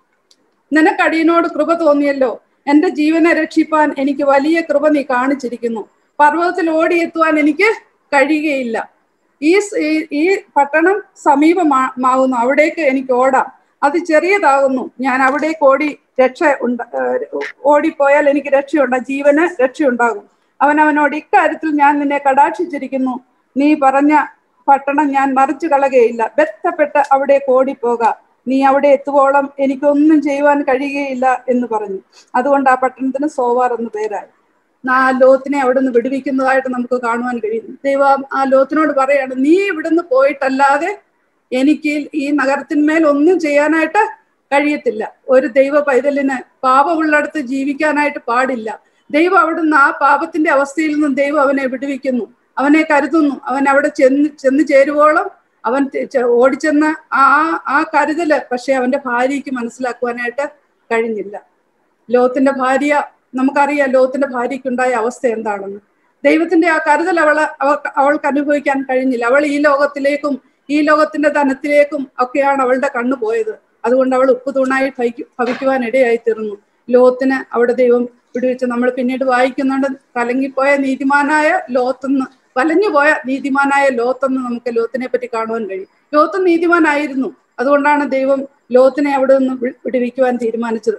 നിനക്കടിയനോട് കൃപ തോന്നിയല്ലോ എന്റെ ജീവനെ രക്ഷിപ്പാൻ എനിക്ക് വലിയ കൃപ നീ കാണിച്ചിരിക്കുന്നു പർവ്വതത്തിൽ ഓടിയെത്തുവാൻ എനിക്ക് കഴിയുകയില്ല ഈ സ്- ഈ- ഈ പട്ടണം സമീപമാകുന്നു അവിടേക്ക് എനിക്ക് ഓടാം അത് ചെറിയതാകുന്നു ഞാൻ അവിടേക്ക് ഓടി രക്ഷ ഉണ്ട ഏഹ് ഓടിപ്പോയാൽ എനിക്ക് രക്ഷയുണ്ട ജീവന് രക്ഷയുണ്ടാകും അവൻ അവനോട് ഇക്കാര്യത്തിൽ ഞാൻ നിന്നെ കടാക്ഷിച്ചിരിക്കുന്നു നീ പറഞ്ഞ പട്ടണം ഞാൻ മറിച്ചു കളകയില്ല ബന്ധപ്പെട്ട് അവിടേക്ക് ഓടിപ്പോക നീ അവിടെ എത്തുവോളം എനിക്കൊന്നും ചെയ്യുവാൻ കഴിയുകയില്ല എന്ന് പറഞ്ഞു അതുകൊണ്ട് ആ പട്ടണത്തിന് സോവാർ എന്ന് പേരായി ആ ലോത്തിനെ അവിടെ നിന്ന് വിടുവിക്കുന്നതായിട്ട് നമുക്ക് കാണുവാൻ കഴിയുന്നു ദൈവം ആ ലോത്തിനോട് പറയാണ് നീ ഇവിടുന്ന് പോയിട്ടല്ലാതെ എനിക്ക് ഈ നഗരത്തിന്മേൽ ഒന്നും ചെയ്യാനായിട്ട് കഴിയത്തില്ല ഒരു ദൈവ പൈതലിന് പാപമുള്ളിടത്ത് ജീവിക്കാനായിട്ട് പാടില്ല ദൈവം അവിടുന്ന് ആ പാപത്തിന്റെ അവസ്ഥയിൽ നിന്നും ദൈവം അവനെ വിടുവിക്കുന്നു അവനെ കരുതുന്നു അവൻ അവിടെ ചെന്ന് ചെന്ന് ചേരുവോളം അവൻ തെ- ചെ- ഓടിച്ചെന്ന് ആ ആ- ആ കരുതല് പക്ഷെ അവന്റെ ഭാര്യയ്ക്ക് മനസ്സിലാക്കുവാനായിട്ട് കഴിഞ്ഞില്ല ലോത്തിന്റെ ഭാര്യ നമുക്കറിയാം ലോത്തിന്റെ ഭാര്യയ്ക്കുണ്ടായ അവസ്ഥ എന്താണെന്ന് ദൈവത്തിന്റെ ആ കരുതൽ അവള് അവൾക്ക് അവൾക്ക് അനുഭവിക്കാൻ കഴിഞ്ഞില്ല അവൾ ഈ ലോകത്തിലേക്കും ഈ ലോകത്തിന്റെ ധനത്തിലേക്കും ഒക്കെയാണ് അവളുടെ കണ്ണു പോയത് അതുകൊണ്ട് അവൾ ഉപ്പ് തൂണായി ഭവിക്കു ഭവിക്കുവാൻ ഇടയായി തീർന്നു ലോത്തിന് അവിടെ ദൈവം വിടുവിച്ച് നമ്മൾ പിന്നീട് വായിക്കുന്നുണ്ട് കലങ്ങിപ്പോയ നീതിമാനായ ലോത്തെന്ന് വലഞ്ഞുപോയ നീതിമാനായ ലോത്തെന്ന് നമുക്ക് ലോത്തിനെ പറ്റി കാണുവാൻ കഴിയും ലോത്ത് നീതിമാനായിരുന്നു അതുകൊണ്ടാണ് ദൈവം ലോത്തിനെ അവിടെ നിന്ന് വി- വിടുവിക്കുവാൻ തീരുമാനിച്ചത്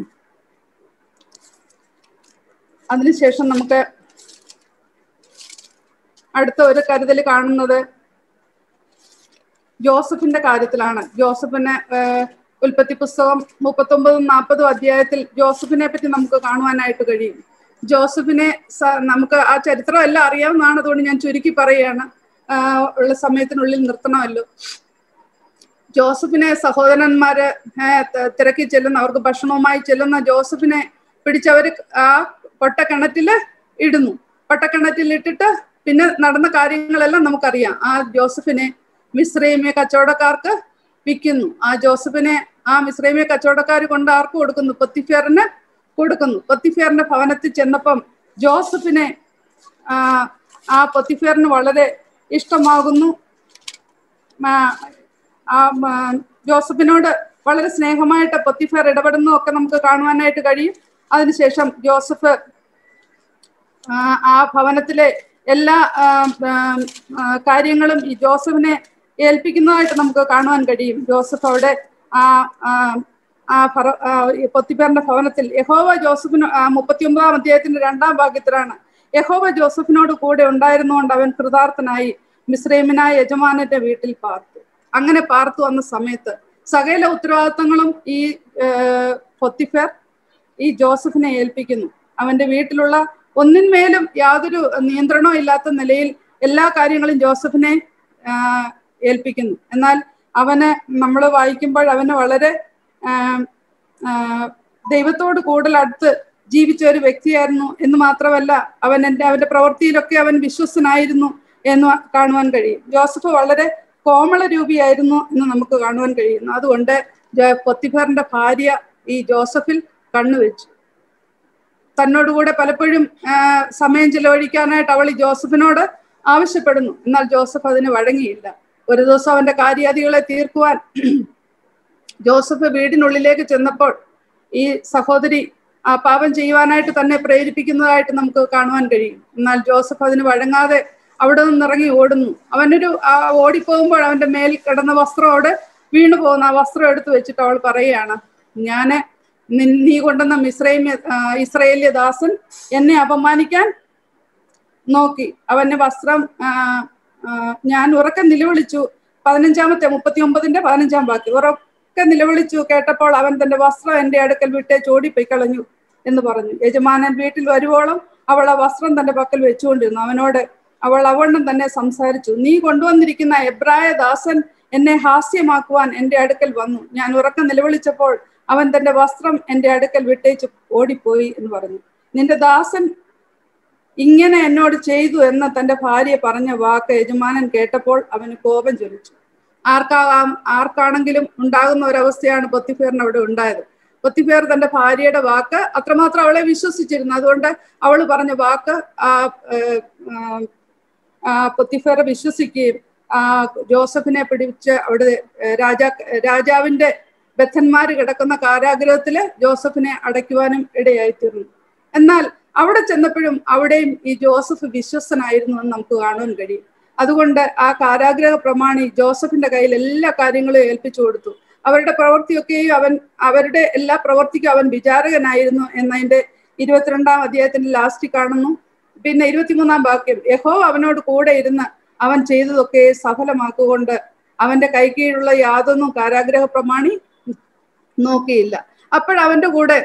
അതിനുശേഷം നമുക്ക് അടുത്ത ഒരു കരുതൽ കാണുന്നത് ജോസഫിന്റെ കാര്യത്തിലാണ് ജോസഫിനെ ഏഹ്, ഉൽപ്പത്തി പുസ്തകം മുപ്പത്തൊമ്പതും നാൽപ്പതും അധ്യായത്തിൽ ജോസഫിനെ പറ്റി നമുക്ക് കാണുവാനായിട്ട് കഴിയും ജോസഫിനെ സ- നമുക്ക് ആ ചരിത്രം എല്ലാം അറിയാവുന്നതാണ് അതുകൊണ്ട് ഞാൻ ചുരുക്കി പറയുകയാണ് ആഹ്, ഉള്ള സമയത്തിനുള്ളിൽ നിർത്തണമല്ലോ ജോസഫിനെ സഹോദരന്മാര് ഏഹ്, ത- തിരക്കി ചെല്ലുന്ന അവർക്ക് ഭക്ഷണവുമായി ചെല്ലുന്ന ജോസഫിനെ പിടിച്ചവര് ആ പൊട്ടക്കിണറ്റില് ഇടുന്നു പൊട്ടക്കിണറ്റിൽ ഇട്ടിട്ട് പിന്നെ നടന്ന കാര്യങ്ങളെല്ലാം നമുക്കറിയാം ആ ജോസഫിനെ മിശ്രൈമ്യ കച്ചവടക്കാർക്ക് വിൽക്കുന്നു ആ ജോസഫിനെ ആ മിശ്രൈമ്യ കച്ചവടക്കാർ കൊണ്ട് ആർക്ക് കൊടുക്കുന്നു പൊത്തിഫേറിന് കൊടുക്കുന്നു പൊത്തിഫേറിന്റെ ഭവനത്തിൽ ചെന്നപ്പം ജോസഫിനെ ആ ആ പൊത്തിഫേറിന് വളരെ ഇഷ്ടമാകുന്നു ആ, ആ ആ, ജോസഫിനോട് വളരെ സ്നേഹമായിട്ട് പൊത്തിഫേർ ഇടപെടുന്നതും ഒക്കെ നമുക്ക് കാണുവാനായിട്ട് കഴിയും അതിനുശേഷം ജോസഫ് ആ, ആ ഭവനത്തിലെ എല്ലാ ആ, ആ, ആ, കാര്യങ്ങളും ഈ ജോസഫിനെ ഏൽപ്പിക്കുന്നതായിട്ട് നമുക്ക് കാണുവാൻ കഴിയും ജോസഫ് അവിടെ ആ ആ, ആ ഫറ- ആ, ഈ പൊത്തിപ്പേറിന്റെ ഭവനത്തിൽ യഹോവ ജോസഫിന് മുപ്പത്തി ഒമ്പതാം അധ്യായത്തിന്റെ രണ്ടാം ഭാഗ്യത്തിലാണ് യഹോവ ജോസഫിനോട് കൂടെ ഉണ്ടായിരുന്നുകൊണ്ട് അവൻ കൃതാർത്ഥനായി മിശ്രൈമിനായ യജമാനന്റെ വീട്ടിൽ പാർത്തു അങ്ങനെ പാർത്തു വന്ന സമയത്ത് സകല ഉത്തരവാദിത്തങ്ങളും ഈ ഏഹ്, പൊത്തിഫേർ ഈ ജോസഫിനെ ഏൽപ്പിക്കുന്നു അവന്റെ വീട്ടിലുള്ള ഒന്നിന്മേലും യാതൊരു നിയന്ത്രണവും ഇല്ലാത്ത നിലയിൽ എല്ലാ കാര്യങ്ങളും ജോസഫിനെ ആ, ഏൽപ്പിക്കുന്നു എന്നാൽ അവന് നമ്മൾ വായിക്കുമ്പോൾ അവന് വളരെ ആ, ആ, ദൈവത്തോട് കൂടുതൽ അടുത്ത് ജീവിച്ച ഒരു വ്യക്തിയായിരുന്നു എന്ന് മാത്രമല്ല അവൻ എൻ്റെ അവന്റെ പ്രവൃത്തിയിലൊക്കെ അവൻ വിശ്വസനായിരുന്നു എന്ന് കാണുവാൻ കഴിയും ജോസഫ് വളരെ കോമള രൂപിയായിരുന്നു എന്ന് നമുക്ക് കാണുവാൻ കഴിയുന്നു അതുകൊണ്ട് ജ- പൊത്തിഫറിന്റെ ഭാര്യ ഈ ജോസഫിൽ കണ്ണുവെച്ചു തന്നോടുകൂടെ പലപ്പോഴും ആ, സമയം ചിലവഴിക്കാനായിട്ട് അവൾ ഈ ജോസഫിനോട് ആവശ്യപ്പെടുന്നു എന്നാൽ ജോസഫ് അതിന് വഴങ്ങിയില്ല ഒരു ദിവസം അവന്റെ കാര്യാദികളെ തീർക്കുവാൻ ജോസഫ് വീടിനുള്ളിലേക്ക് ചെന്നപ്പോൾ ഈ സഹോദരി ആ പാപം ചെയ്യുവാനായിട്ട് തന്നെ പ്രേരിപ്പിക്കുന്നതായിട്ട് നമുക്ക് കാണുവാൻ കഴിയും എന്നാൽ ജോസഫ് അതിന് വഴങ്ങാതെ അവിടെ നിന്ന് ഇറങ്ങി ഓടുന്നു അവനൊരു ആ ഓടിപ്പോകുമ്പോൾ അവന്റെ മേൽ കിടന്ന വസ്ത്രമോട് വീണു പോകുന്ന ആ വസ്ത്രം എടുത്തു വെച്ചിട്ട് അവൾ പറയുകയാണ് ഞാന് നിൻ- നീ കൊണ്ടുവന്ന മിശ്രൈമ്യ ആ, ഇസ്രയേല്യ ദാസൻ എന്നെ അപമാനിക്കാൻ നോക്കി അവന്റെ വസ്ത്രം ആ, ആ, ഞാൻ ഉറക്കെ നിലവിളിച്ചു പതിനഞ്ചാമത്തെ മുപ്പത്തി ഒമ്പതിന്റെ പതിനഞ്ചാം ബാക്കി ഉറക്കെ നിലവിളിച്ചു കേട്ടപ്പോൾ അവൻ തന്റെ വസ്ത്രം എന്റെ അടുക്കൽ വിട്ട് ചോടിപ്പോയി കളഞ്ഞു എന്ന് പറഞ്ഞു യജമാനൻ വീട്ടിൽ വരുവോളം അവൾ ആ വസ്ത്രം തന്റെ പക്കൽ വെച്ചുകൊണ്ടിരുന്നു അവനോട് അവൾ അവണ്ണം തന്നെ സംസാരിച്ചു നീ കൊണ്ടുവന്നിരിക്കുന്ന എബ്രായ ദാസൻ എന്നെ ഹാസ്യമാക്കുവാൻ എന്റെ അടുക്കൽ വന്നു ഞാൻ ഉറക്കം നിലവിളിച്ചപ്പോൾ അവൻ തന്റെ വസ്ത്രം എന്റെ അടുക്കൽ വിട്ടേച്ച് ഓടിപ്പോയി എന്ന് പറഞ്ഞു നിന്റെ ദാസൻ ഇങ്ങനെ എന്നോട് ചെയ്തു എന്ന് തന്റെ ഭാര്യ പറഞ്ഞ വാക്ക് യജമാനൻ കേട്ടപ്പോൾ അവന് കോപം ജ്വലിച്ചു ആർക്കാകാം ആർക്കാണെങ്കിലും ഉണ്ടാകുന്ന ഒരവസ്ഥയാണ് പൊത്തിഫേറിന് അവിടെ ഉണ്ടായത് പൊത്തിഫേർ തന്റെ ഭാര്യയുടെ വാക്ക് അത്രമാത്രം അവളെ വിശ്വസിച്ചിരുന്നു അതുകൊണ്ട് അവൾ പറഞ്ഞ വാക്ക് ആ പൊത്തിഫേറെ വിശ്വസിക്കുകയും ആ ജോസഫിനെ പിടിച്ച് അവിടെ രാജാ രാജാവിന്റെ ബദ്ധന്മാര് കിടക്കുന്ന കാരാഗ്രഹത്തില് ജോസഫിനെ അടയ്ക്കുവാനും ഇടയായിത്തീർന്നു എന്നാൽ അവിടെ ചെന്നപ്പോഴും അവിടെയും ഈ ജോസഫ് വിശ്വസ്തനായിരുന്നു എന്ന് നമുക്ക് കാണാൻ കഴിയും അതുകൊണ്ട് ആ കാരാഗ്രഹ പ്രമാണി ജോസഫിന്റെ കയ്യിൽ എല്ലാ കാര്യങ്ങളും ഏൽപ്പിച്ചു കൊടുത്തു അവരുടെ പ്രവൃത്തിയൊക്കെയും അവൻ അവരുടെ എല്ലാ പ്രവൃത്തിക്കും അവൻ വിചാരകനായിരുന്നു എന്നതിന്റെ ഇരുപത്തിരണ്ടാം അധ്യായത്തിന്റെ ലാസ്റ്റ് കാണുന്നു പിന്നെ ഇരുപത്തിമൂന്നാം വാക്യം യഹോ അവനോട് കൂടെ ഇരുന്ന് അവൻ ചെയ്തതൊക്കെ സഫലമാക്കുകൊണ്ട് അവന്റെ കൈകീഴുള്ള യാതൊന്നും കാരാഗ്രഹ പ്രമാണി നോക്കിയില്ല അപ്പോഴവന്റെ കൂടെ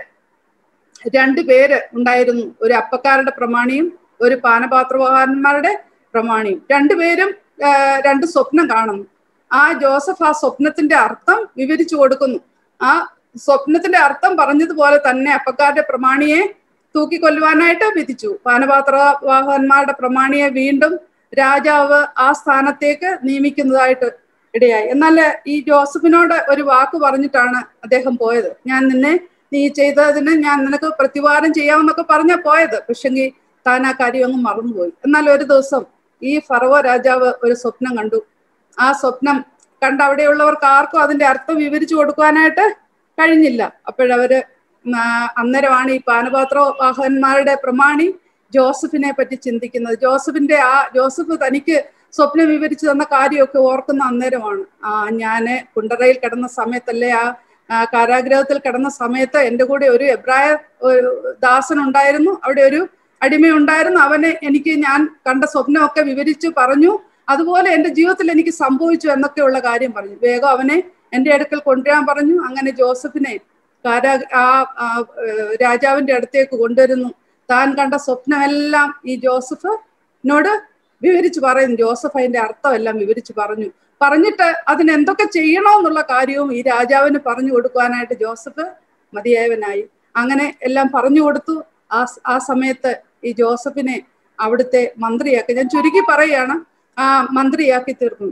രണ്ടു പേര് ഉണ്ടായിരുന്നു ഒരു അപ്പക്കാരുടെ പ്രമാണിയും ഒരു പാനപാത്രവാഹന്മാരുടെ പ്രമാണിയും രണ്ടുപേരും രണ്ട് സ്വപ്നം കാണുന്നു ആ ജോസഫ് ആ സ്വപ്നത്തിന്റെ അർത്ഥം വിവരിച്ചു കൊടുക്കുന്നു ആ സ്വപ്നത്തിന്റെ അർത്ഥം പറഞ്ഞതുപോലെ തന്നെ അപ്പക്കാരുടെ പ്രമാണിയെ തൂക്കിക്കൊല്ലുവാനായിട്ട് വിധിച്ചു പാനപാത്രവാഹന്മാരുടെ പ്രമാണിയെ വീണ്ടും രാജാവ് ആ സ്ഥാനത്തേക്ക് നിയമിക്കുന്നതായിട്ട് ഇടയായി എന്നാൽ ഈ ജോസഫിനോട് ഒരു വാക്ക് പറഞ്ഞിട്ടാണ് അദ്ദേഹം പോയത് ഞാൻ നിന്നെ നീ ചെയ്തതിന് ഞാൻ നിനക്ക് പ്രതിവാരം ചെയ്യാമെന്നൊക്കെ പറഞ്ഞ പോയത് പക്ഷെങ്കിൽ താൻ ആ കാര്യം അങ്ങ് മറന്നുപോയി എന്നാൽ ഒരു ദിവസം ഈ ഫറവോ രാജാവ് ഒരു സ്വപ്നം കണ്ടു ആ സ്വപ്നം കണ്ട അവിടെയുള്ളവർക്ക് ആർക്കും അതിന്റെ അർത്ഥം വിവരിച്ചു കൊടുക്കുവാനായിട്ട് കഴിഞ്ഞില്ല അപ്പോഴവര് അന്നേരമാണ് ഈ പാനപാത്ര വാഹന്മാരുടെ പ്രമാണി ജോസഫിനെ പറ്റി ചിന്തിക്കുന്നത് ജോസഫിന്റെ ആ ജോസഫ് തനിക്ക് സ്വപ്നം വിവരിച്ചു തന്ന കാര്യമൊക്കെ ഓർക്കുന്ന അന്നേരമാണ് ആ ഞാന് കുണ്ടറയിൽ കിടന്ന സമയത്തല്ലേ ആ കാരാഗ്രഹത്തിൽ കിടന്ന സമയത്ത് എൻ്റെ കൂടെ ഒരു എബ്രായ ദാസൻ ഉണ്ടായിരുന്നു അവിടെ ഒരു അടിമയുണ്ടായിരുന്നു അവനെ എനിക്ക് ഞാൻ കണ്ട സ്വപ്നമൊക്കെ വിവരിച്ചു പറഞ്ഞു അതുപോലെ എൻ്റെ ജീവിതത്തിൽ എനിക്ക് സംഭവിച്ചു എന്നൊക്കെയുള്ള കാര്യം പറഞ്ഞു വേഗം അവനെ എൻ്റെ അടുക്കൽ കൊണ്ടുവരാൻ പറഞ്ഞു അങ്ങനെ ജോസഫിനെ കാരാ ആ രാജാവിന്റെ അടുത്തേക്ക് കൊണ്ടുവരുന്നു താൻ കണ്ട സ്വപ്നമെല്ലാം ഈ ജോസഫിനോട് വിവരിച്ചു പറയുന്നു ജോസഫ് അതിന്റെ അർത്ഥമെല്ലാം വിവരിച്ചു പറഞ്ഞു പറഞ്ഞിട്ട് അതിന് എന്തൊക്കെ ചെയ്യണമെന്നുള്ള കാര്യവും ഈ രാജാവിന് പറഞ്ഞു കൊടുക്കുവാനായിട്ട് ജോസഫ് മതിയായവനായി അങ്ങനെ എല്ലാം പറഞ്ഞു കൊടുത്തു ആ ആ സമയത്ത് ഈ ജോസഫിനെ അവിടുത്തെ മന്ത്രിയാക്കി ഞാൻ ചുരുക്കി പറയുകയാണ് ആ മന്ത്രിയാക്കി തീർക്കുന്നു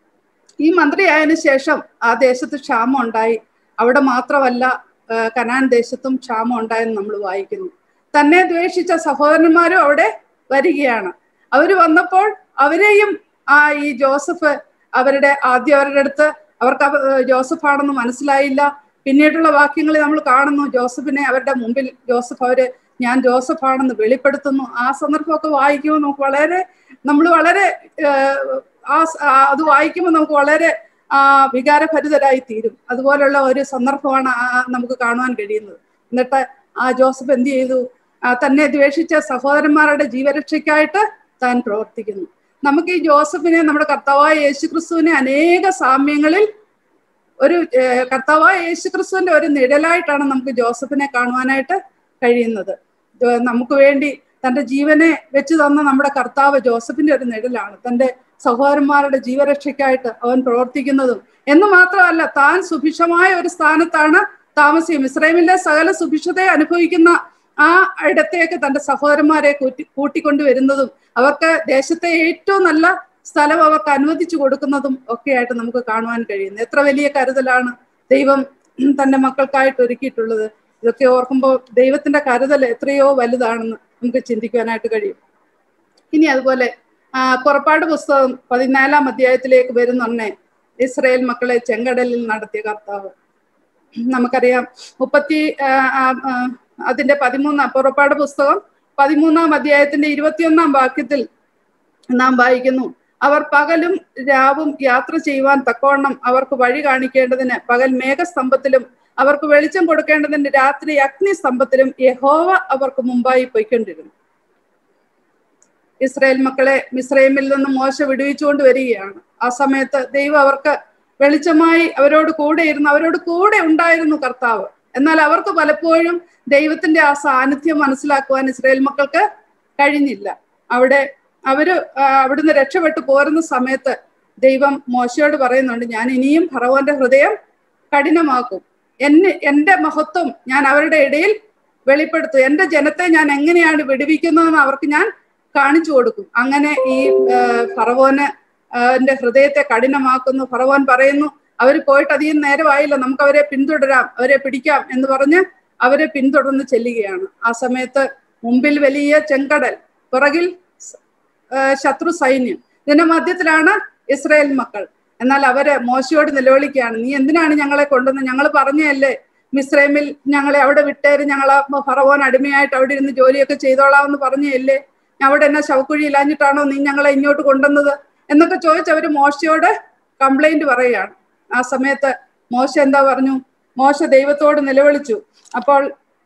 ഈ മന്ത്രിയായതിനു ശേഷം ആ ദേശത്ത് ക്ഷാമം ഉണ്ടായി അവിടെ മാത്രമല്ല കനാൻ ദേശത്തും ക്ഷാമം ഉണ്ടായെന്ന് നമ്മൾ വായിക്കുന്നു തന്നെ ദ്വേഷിച്ച സഹോദരന്മാരും അവിടെ വരികയാണ് അവര് വന്നപ്പോൾ അവരെയും ആ ഈ ജോസഫ് അവരുടെ ആദ്യം അവരുടെ അടുത്ത് അവർക്ക് ജോസഫ് ആണെന്ന് മനസ്സിലായില്ല പിന്നീടുള്ള വാക്യങ്ങളിൽ നമ്മൾ കാണുന്നു ജോസഫിനെ അവരുടെ മുമ്പിൽ ജോസഫ് അവര് ഞാൻ ജോസഫ് ആണെന്ന് വെളിപ്പെടുത്തുന്നു ആ സന്ദർഭമൊക്കെ വായിക്കുമ്പോൾ നമുക്ക് വളരെ നമ്മൾ വളരെ ആ അത് വായിക്കുമ്പോൾ നമുക്ക് വളരെ ആ വികാരഭരിതരായി തീരും അതുപോലുള്ള ഒരു സന്ദർഭമാണ് നമുക്ക് കാണുവാൻ കഴിയുന്നത് എന്നിട്ട് ആ ജോസഫ് എന്ത് ചെയ്തു തന്നെ ദ്വേഷിച്ച സഹോദരന്മാരുടെ ജീവരക്ഷയ്ക്കായിട്ട് താൻ പ്രവർത്തിക്കുന്നു നമുക്ക് ഈ ജോസഫിനെ നമ്മുടെ കർത്താവായ യേശു ക്രിസ്തുവിനെ അനേക സാമ്യങ്ങളിൽ ഒരു കർത്താവായ യേശു ക്രിസ്തുവിന്റെ ഒരു നിഴലായിട്ടാണ് നമുക്ക് ജോസഫിനെ കാണുവാനായിട്ട് കഴിയുന്നത് നമുക്ക് വേണ്ടി തന്റെ ജീവനെ വെച്ച് തന്ന നമ്മുടെ കർത്താവ് ജോസഫിന്റെ ഒരു നിഴലാണ് തന്റെ സഹോദരന്മാരുടെ ജീവരക്ഷയ്ക്കായിട്ട് അവൻ പ്രവർത്തിക്കുന്നതും എന്ന് മാത്രമല്ല താൻ സുഭിക്ഷമായ ഒരു സ്ഥാനത്താണ് താമസിക്കും ഇസ്രായേലിലെ സകല സുഭിക്ഷതയെ അനുഭവിക്കുന്ന ആ ഇടത്തേക്ക് തന്റെ സഹോദരന്മാരെ കൂട്ടി കൂട്ടിക്കൊണ്ടുവരുന്നതും അവർക്ക് ദേശത്തെ ഏറ്റവും നല്ല സ്ഥലം അവർക്ക് അനുവദിച്ചു കൊടുക്കുന്നതും ഒക്കെയായിട്ട് നമുക്ക് കാണുവാൻ കഴിയുന്നു എത്ര വലിയ കരുതലാണ് ദൈവം തന്റെ മക്കൾക്കായിട്ട് ഒരുക്കിയിട്ടുള്ളത് ഇതൊക്കെ ഓർക്കുമ്പോൾ ദൈവത്തിന്റെ കരുതൽ എത്രയോ വലുതാണെന്ന് നമുക്ക് ചിന്തിക്കുവാനായിട്ട് കഴിയും ഇനി അതുപോലെ ആ പുറപ്പാട് പുസ്തകം പതിനാലാം അധ്യായത്തിലേക്ക് വരുന്നുണ്ണെ ഇസ്രയേൽ മക്കളെ ചെങ്കടലിൽ നടത്തിയ കർത്താവ് നമുക്കറിയാം മുപ്പത്തി അതിന്റെ പതിമൂന്നാം പുറപ്പാട് പുസ്തകം പതിമൂന്നാം അധ്യായത്തിന്റെ ഇരുപത്തിയൊന്നാം വാക്യത്തിൽ നാം വായിക്കുന്നു അവർ പകലും രാവും യാത്ര ചെയ്യുവാൻ തക്കവണ്ണം അവർക്ക് വഴി കാണിക്കേണ്ടതിന് പകൽ മേഘസ്തംഭത്തിലും അവർക്ക് വെളിച്ചം കൊടുക്കേണ്ടതിന് രാത്രി അഗ്നിസ്തംഭത്തിലും യഹോവ അവർക്ക് മുമ്പായി പൊയ്ക്കൊണ്ടിരുന്നു ഇസ്രായേൽ മക്കളെ മിസ്രൈമിൽ നിന്ന് മോശ വിടുവിച്ചുകൊണ്ട് വരികയാണ് ആ സമയത്ത് ദൈവം അവർക്ക് വെളിച്ചമായി അവരോട് കൂടെ ഇരുന്ന് അവരോട് കൂടെ ഉണ്ടായിരുന്നു കർത്താവ് എന്നാൽ അവർക്ക് പലപ്പോഴും ദൈവത്തിന്റെ ആ സാന്നിധ്യം മനസ്സിലാക്കുവാൻ ഇസ്രായേൽ മക്കൾക്ക് കഴിഞ്ഞില്ല അവിടെ അവര് ആ, അവിടുന്ന് രക്ഷപ്പെട്ടു പോരുന്ന സമയത്ത് ദൈവം മോശയോട് പറയുന്നുണ്ട് ഞാൻ ഇനിയും ഫറവോന്റെ ഹൃദയം കഠിനമാക്കും എന്നെ എന്റെ മഹത്വം ഞാൻ അവരുടെ ഇടയിൽ വെളിപ്പെടുത്തും എന്റെ ജനത്തെ ഞാൻ എങ്ങനെയാണ് വിടുവിക്കുന്നതെന്ന് അവർക്ക് ഞാൻ കാണിച്ചു കൊടുക്കും അങ്ങനെ ഈ ആ, ഫറവോന് ആ, ന്റെ ഹൃദയത്തെ കഠിനമാക്കുന്നു ഫറവോൻ പറയുന്നു അവർ പോയിട്ട് അധികം നേരമായില്ല നമുക്ക് അവരെ പിന്തുടരാം അവരെ പിടിക്കാം എന്ന് പറഞ്ഞ് അവരെ പിന്തുടർന്ന് ചെല്ലുകയാണ് ആ സമയത്ത് മുമ്പിൽ വലിയ ചെങ്കടൽ പുറകിൽ സ- ആ, ശത്രു സൈന്യം ഇതിന്റെ മധ്യത്തിലാണ് ഇസ്രായേൽ മക്കൾ എന്നാൽ അവര് മോശയോട് നിലവിളിക്കുകയാണ് നീ എന്തിനാണ് ഞങ്ങളെ കൊണ്ടുവന്ന് ഞങ്ങൾ പറഞ്ഞല്ലേ മിസ്രൈമിൽ ഞങ്ങളെ അവിടെ വിട്ടേര് ഞങ്ങളെ ഫറവോൻ അടിമയായിട്ട് അവിടെ ഇരുന്ന് ജോലിയൊക്കെ ചെയ്തോളാം എന്ന് പറഞ്ഞല്ലേ അവിടെ എന്നാ ശവക്കുഴി ഇല്ലാഞ്ഞിട്ടാണോ നീ ഞങ്ങളെ ഇങ്ങോട്ട് കൊണ്ടുവന്നത് എന്നൊക്കെ ചോദിച്ച് അവര് മോശയോട് കംപ്ലൈന്റ് പറയുകയാണ് ആ സമയത്ത് മോശ എന്താ പറഞ്ഞു മോശ ദൈവത്തോട് നിലവിളിച്ചു അപ്പോൾ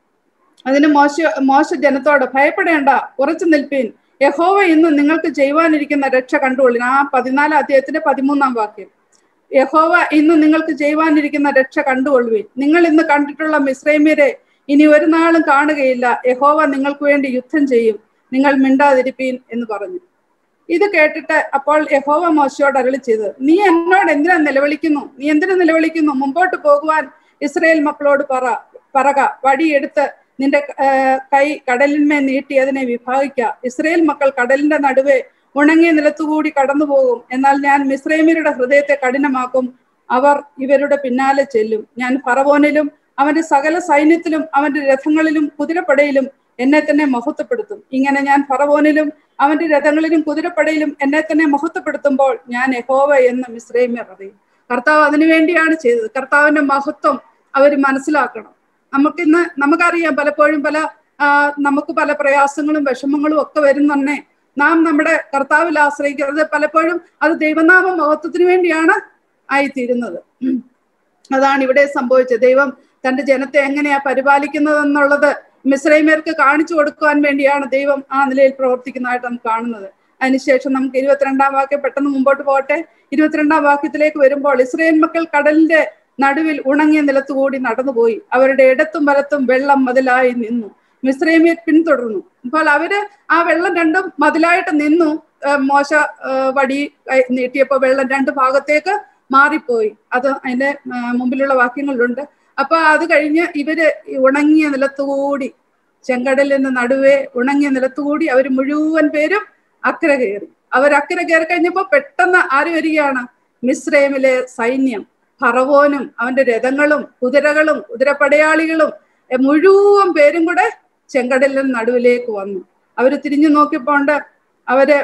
അതിന് മോശ മോശ ജനത്തോട് ഭയപ്പെടേണ്ട ഉറച്ചു നിൽപ്പീൻ യഹോവ ഇന്ന് നിങ്ങൾക്ക് ചെയ്യുവാനിരിക്കുന്ന രക്ഷ കണ്ടുകൊള്ളിൻ ആ പതിനാലാം അധ്യായത്തിന്റെ പതിമൂന്നാം വാക്യം യഹോവ ഇന്ന് നിങ്ങൾക്ക് ചെയ്യുവാനിരിക്കുന്ന രക്ഷ കണ്ടുകൊള്ളുവിൻ നിങ്ങൾ ഇന്ന് കണ്ടിട്ടുള്ള മിശ്രൈമ്യരെ ഇനി ഒരു നാളും കാണുകയില്ല യഹോവ നിങ്ങൾക്ക് വേണ്ടി യുദ്ധം ചെയ്യും നിങ്ങൾ മിണ്ടാതിരിപ്പീൻ എന്ന് പറഞ്ഞു ഇത് കേട്ടിട്ട് അപ്പോൾ യഹോവ മോശയോട് അരളി ചെയ്തത് നീ എന്നോട് എന്തിനാ നിലവിളിക്കുന്നു നീ എന്തിനു നിലവിളിക്കുന്നു മുമ്പോട്ട് പോകുവാൻ ഇസ്രയേൽ മക്കളോട് പറ പറക വടിയെടുത്ത് നിന്റെ ആ, കൈ കടലിന്മേൽ നീട്ടി അതിനെ വിഭാഗിക്ക ഇസ്രയേൽ മക്കൾ കടലിന്റെ നടുവെ ഉണങ്ങിയ നിലത്തുകൂടി കടന്നു പോകും എന്നാൽ ഞാൻ മിസ്രൈമ്യരുടെ ഹൃദയത്തെ കഠിനമാക്കും അവർ ഇവരുടെ പിന്നാലെ ചെല്ലും ഞാൻ ഫറവോനിലും അവന്റെ സകല സൈന്യത്തിലും അവന്റെ രഥങ്ങളിലും കുതിരപ്പടയിലും എന്നെ തന്നെ മഹത്വപ്പെടുത്തും ഇങ്ങനെ ഞാൻ ഫറവോനിലും അവന്റെ രഥങ്ങളിലും കുതിരപ്പടയിലും എന്നെ തന്നെ മഹത്വപ്പെടുത്തുമ്പോൾ ഞാൻ യഹോവ എന്ന് മിസ്രൈമ്യർ അറിയും കർത്താവ് അതിനു വേണ്ടിയാണ് ചെയ്തത് കർത്താവിന്റെ മഹത്വം അവർ മനസ്സിലാക്കണം നമുക്കിന്ന് നമുക്കറിയാം പലപ്പോഴും പല ആ, നമുക്ക് പല പ്രയാസങ്ങളും വിഷമങ്ങളും ഒക്കെ വരുന്നെ നാം നമ്മുടെ കർത്താവിൽ ആശ്രയിക്കുന്നത് പലപ്പോഴും അത് ദൈവനാമ മഹത്വത്തിന് വേണ്ടിയാണ് ആയിത്തീരുന്നത് ഉം. അതാണ് ഇവിടെ സംഭവിച്ചത് ദൈവം തന്റെ ജനത്തെ എങ്ങനെയാ പരിപാലിക്കുന്നത് എന്നുള്ളത് മിശ്രൈമ്യർക്ക് കാണിച്ചു കൊടുക്കുവാൻ വേണ്ടിയാണ് ദൈവം ആ നിലയിൽ പ്രവർത്തിക്കുന്നതായിട്ട് നമുക്ക് കാണുന്നത് അതിനുശേഷം നമുക്ക് ഇരുപത്തിരണ്ടാം വാക്യം പെട്ടെന്ന് മുമ്പോട്ട് പോകട്ടെ ഇരുപത്തിരണ്ടാം വാക്യത്തിലേക്ക് വരുമ്പോൾ ഇസ്രയേൽ മക്കൾ കടലിന്റെ നടുവിൽ ഉണങ്ങിയ നിലത്തുകൂടി നടന്നുപോയി അവരുടെ ഇടത്തും വലത്തും വെള്ളം മതിലായി നിന്നു മിശ്രൈമ്യർ പിന്തുടർന്നു അപ്പോൾ അവര് ആ വെള്ളം രണ്ടും മതിലായിട്ട് നിന്നു ആ, മോശ ആ, വടി കൈ നീട്ടിയപ്പോ വെള്ളം രണ്ട് ഭാഗത്തേക്ക് മാറിപ്പോയി അത് അതിന്റെ ആ, മുമ്പിലുള്ള വാക്യങ്ങളിലുണ്ട് അപ്പൊ അത് കഴിഞ്ഞ് ഇവര് ഈ ഉണങ്ങിയ നിലത്തുകൂടി ചെങ്കടലിന് നടുവേ ഉണങ്ങിയ നിലത്തുകൂടി അവർ മുഴുവൻ പേരും അക്കരെ കയറി അവർ അക്കരെ കയറി കഴിഞ്ഞപ്പോ പെട്ടെന്ന് ആര് വരികയാണ് മിസ്രൈമിലെ സൈന്യം ഫറവോനും അവന്റെ രഥങ്ങളും കുതിരകളും കുതിരപ്പടയാളികളും എ, മുഴുവൻ പേരും കൂടെ ചെങ്കടലിന് നടുവിലേക്ക് വന്നു അവര് തിരിഞ്ഞു നോക്കിയപ്പോണ്ട് അവര്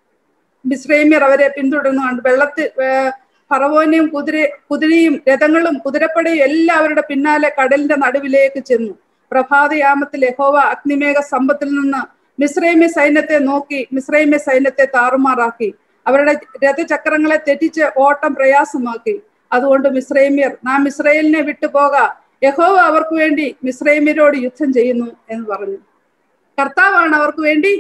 മിസ്രൈമ്യർ അവരെ പിന്തുടർന്നു കണ്ടു വെള്ളത്തിൽ ഫറവോനെയും കുതിര കുതിരയും രഥങ്ങളും കുതിരപ്പടയും എല്ലാം അവരുടെ പിന്നാലെ കടലിന്റെ നടുവിലേക്ക് ചെന്നു പ്രഭാതയാമത്തിൽ യഹോവ അഗ്നിമേഘ സമ്പത്തിൽ നിന്ന് മിസ്രൈമ്യ സൈന്യത്തെ നോക്കി മിസ്രൈമ്യ സൈന്യത്തെ താറുമാറാക്കി അവരുടെ രഥചക്രങ്ങളെ തെറ്റിച്ച് ഓട്ടം പ്രയാസമാക്കി അതുകൊണ്ട് മിസ്രൈമ്യർ നാം ഇസ്രയേലിനെ വിട്ടുപോക യഹോവ അവർക്ക് വേണ്ടി മിസ്രൈമ്യരോട് യുദ്ധം ചെയ്യുന്നു എന്ന് പറഞ്ഞു കർത്താവാണ് അവർക്ക് വേണ്ടി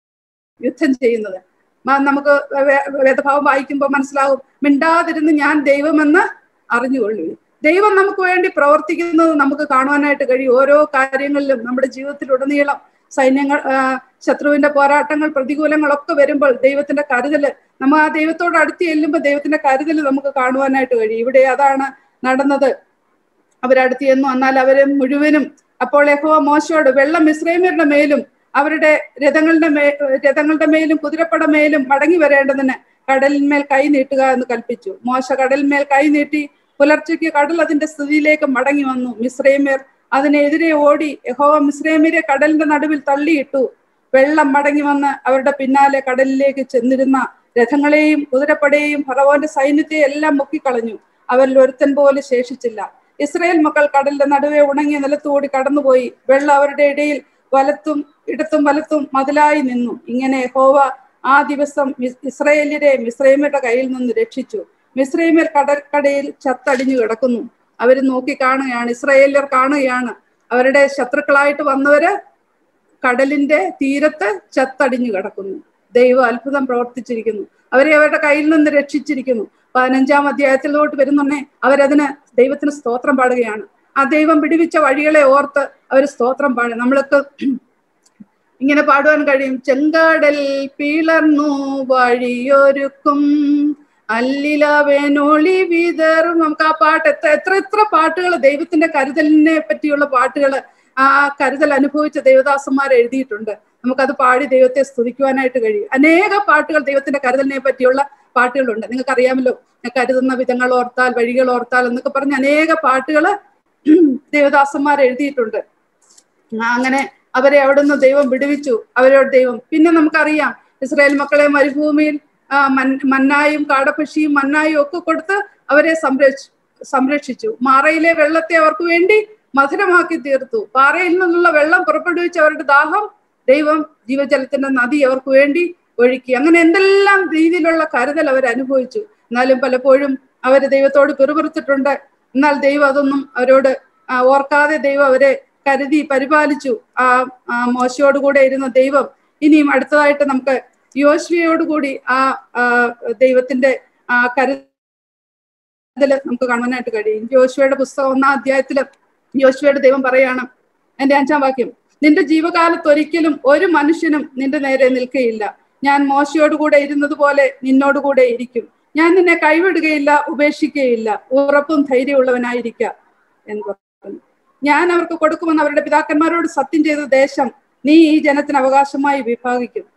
യുദ്ധം ചെയ്യുന്നത് മ- നമുക്ക് വേ- വേദഭാവം വായിക്കുമ്പോൾ മനസ്സിലാകും മിണ്ടാതിരുന്ന് ഞാൻ ദൈവമെന്ന് അറിഞ്ഞുകൊള്ളു ദൈവം നമുക്ക് വേണ്ടി പ്രവർത്തിക്കുന്നത് നമുക്ക് കാണുവാനായിട്ട് കഴിയും ഓരോ കാര്യങ്ങളിലും നമ്മുടെ ജീവിതത്തിലുടനീളം സൈന്യങ്ങൾ ആ, ശത്രുവിന്റെ പോരാട്ടങ്ങൾ പ്രതികൂലങ്ങളൊക്കെ വരുമ്പോൾ ദൈവത്തിന്റെ കരുതല് നമ്മൾ ആ ദൈവത്തോട് അടുത്ത് ചെല്ലുമ്പോൾ ദൈവത്തിന്റെ കരുതല് നമുക്ക് കാണുവാനായിട്ട് കഴിയും ഇവിടെ അതാണ് നടന്നത് അവരടുത്ത് ചെന്നു എന്നാൽ അവരെ മുഴുവനും അപ്പോൾ യഹോവ മോശയോട് വെള്ളം ഇസ്രൈമ്യരുടെ മേലും അവരുടെ രഥങ്ങളുടെ മേ രഥങ്ങളുടെ മേലും കുതിരപ്പട മേലും മടങ്ങി വരേണ്ടതിന് കടലിന്മേൽ കൈ നീട്ടുക എന്ന് കൽപ്പിച്ചു മോശ കടലിന്മേൽ കൈ നീട്ടി പുലർച്ചയ്ക്ക് കടൽ അതിന്റെ സ്ഥിതിയിലേക്ക് മടങ്ങി വന്നു മിസ്രൈമ്യർ അതിനെതിരെ ഓടി യഹോവ മിസ്രൈമ്യരെ കടലിന്റെ നടുവിൽ തള്ളിയിട്ടു വെള്ളം മടങ്ങി വന്ന് അവരുടെ പിന്നാലെ കടലിലേക്ക് ചെന്നിരുന്ന രഥങ്ങളെയും കുതിരപ്പടയെയും ഫറവോന്റെ സൈന്യത്തെ എല്ലാം മുക്കിക്കളഞ്ഞു അവരിൽ ഒരുത്തൻ പോലും ശേഷിച്ചില്ല ഇസ്രായേൽ മക്കൾ കടലിന്റെ നടുവെ ഉണങ്ങിയ നിലത്തുകൂടി കടന്നുപോയി വെള്ളം അവരുടെ ഇടയിൽ വലത്തും ഇടത്തും വലത്തും മതിലായി നിന്നു ഇങ്ങനെ യഹോവ ആ ദിവസം മിസ്- ഇസ്രായേല്യരെ മിസ്രൈമയുടെ കയ്യിൽ നിന്ന് രക്ഷിച്ചു മിസ്രൈമ്യർ കടൽക്കടയിൽ ചത്തടിഞ്ഞു കിടക്കുന്നു അവർ നോക്കി കാണുകയാണ് ഇസ്രായേല്യർ കാണുകയാണ് അവരുടെ ശത്രുക്കളായിട്ട് വന്നവര് കടലിന്റെ തീരത്ത് ചത്തടിഞ്ഞു കിടക്കുന്നു ദൈവം അത്ഭുതം പ്രവർത്തിച്ചിരിക്കുന്നു അവരെ അവരുടെ കയ്യിൽ നിന്ന് രക്ഷിച്ചിരിക്കുന്നു പതിനഞ്ചാം അധ്യായത്തിലോട്ട് വരുന്നുണ്ടേ അവരതിന് ദൈവത്തിന് സ്തോത്രം പാടുകയാണ് ആ ദൈവം പിടിവിച്ച വഴികളെ ഓർത്ത് അവർ സ്തോത്രം പാടും നമ്മൾക്ക് ഇങ്ങനെ പാടുവാൻ കഴിയും ചെങ്കടൽ പിളർന്നു വഴിയൊരുക്കും അല്ലിലവേനൊളി വിതറും നമുക്ക് ആ പാട്ട് എത്ര എത്ര എത്ര പാട്ടുകൾ ദൈവത്തിന്റെ കരുതലിനെ പറ്റിയുള്ള പാട്ടുകൾ ആ കരുതൽ അനുഭവിച്ച ദേവദാസന്മാർ എഴുതിയിട്ടുണ്ട് നമുക്കത് പാടി ദൈവത്തെ സ്തുതിക്കുവാനായിട്ട് കഴിയും അനേക പാട്ടുകൾ ദൈവത്തിന്റെ കരുതലിനെ പറ്റിയുള്ള പാട്ടുകളുണ്ട് നിങ്ങൾക്ക് അറിയാമല്ലോ കരുതുന്ന വിധങ്ങൾ ഓർത്താൽ വഴികൾ ഓർത്താൽ എന്നൊക്കെ പറഞ്ഞ് അനേക പാട്ടുകൾ ദേവദാസന്മാർ എഴുതിയിട്ടുണ്ട് ആ, അങ്ങനെ അവരെ അവിടുന്ന് ദൈവം വിടുവിച്ചു അവരോട് ദൈവം പിന്നെ നമുക്കറിയാം ഇസ്രായേൽ മക്കളെ മരുഭൂമിയിൽ ആ, മൻ- മന്നായും കാടപ്പക്ഷിയും മന്നായും ഒക്കെ കൊടുത്ത് അവരെ സംരക്ഷ സംരക്ഷിച്ചു മാറയിലെ വെള്ളത്തെ അവർക്ക് വേണ്ടി മധുരമാക്കി തീർത്തു പാറയിൽ നിന്നുള്ള വെള്ളം പുറപ്പെടുവിച്ച് അവരുടെ ദാഹം ദൈവം ജീവജലത്തിന്റെ നദി അവർക്ക് വേണ്ടി ഒഴുക്കി അങ്ങനെ എന്തെല്ലാം രീതിയിലുള്ള കരുതൽ അവർ അനുഭവിച്ചു എന്നാലും പലപ്പോഴും അവർ ദൈവത്തോട് പിറുപിറുത്തിട്ടുണ്ട് എന്നാൽ ദൈവം അതൊന്നും അവരോട് ആ, ഓർക്കാതെ ദൈവം അവരെ കരുതി പരിപാലിച്ചു ആ ആ മോശയോട് കൂടെ ഇരുന്ന ദൈവം ഇനിയും അടുത്തതായിട്ട് നമുക്ക് യോശ്വയോട് കൂടി ആ ആ, ദൈവത്തിന്റെ ആ കരുതല് നമുക്ക് കാണാനായിട്ട് കഴിയും യോശുവയുടെ പുസ്തകം ഒന്നാം അധ്യായത്തില് യോശുവയുടെ ദൈവം പറയാണ് എന്റെ അഞ്ചാം വാക്യം നിന്റെ ജീവകാലത്ത് ഒരിക്കലും ഒരു മനുഷ്യനും നിന്റെ നേരെ നിൽക്കയില്ല ഞാൻ മോശയോട് കൂടെ ഇരുന്നത് പോലെ നിന്നോട് കൂടെ ഇരിക്കും ഞാൻ നിന്നെ കൈവിടുകയില്ല ഉപേക്ഷിക്കുകയില്ല ഉറപ്പും ധൈര്യമുള്ളവനായിരിക്ക എന്ന് പറഞ്ഞു ഞാൻ അവർക്ക് കൊടുക്കുമെന്ന് അവരുടെ പിതാക്കന്മാരോട് സത്യം ചെയ്ത ദേശം നീ ഈ ജനത്തിന് അവകാശമായി വിഭാഗിക്കും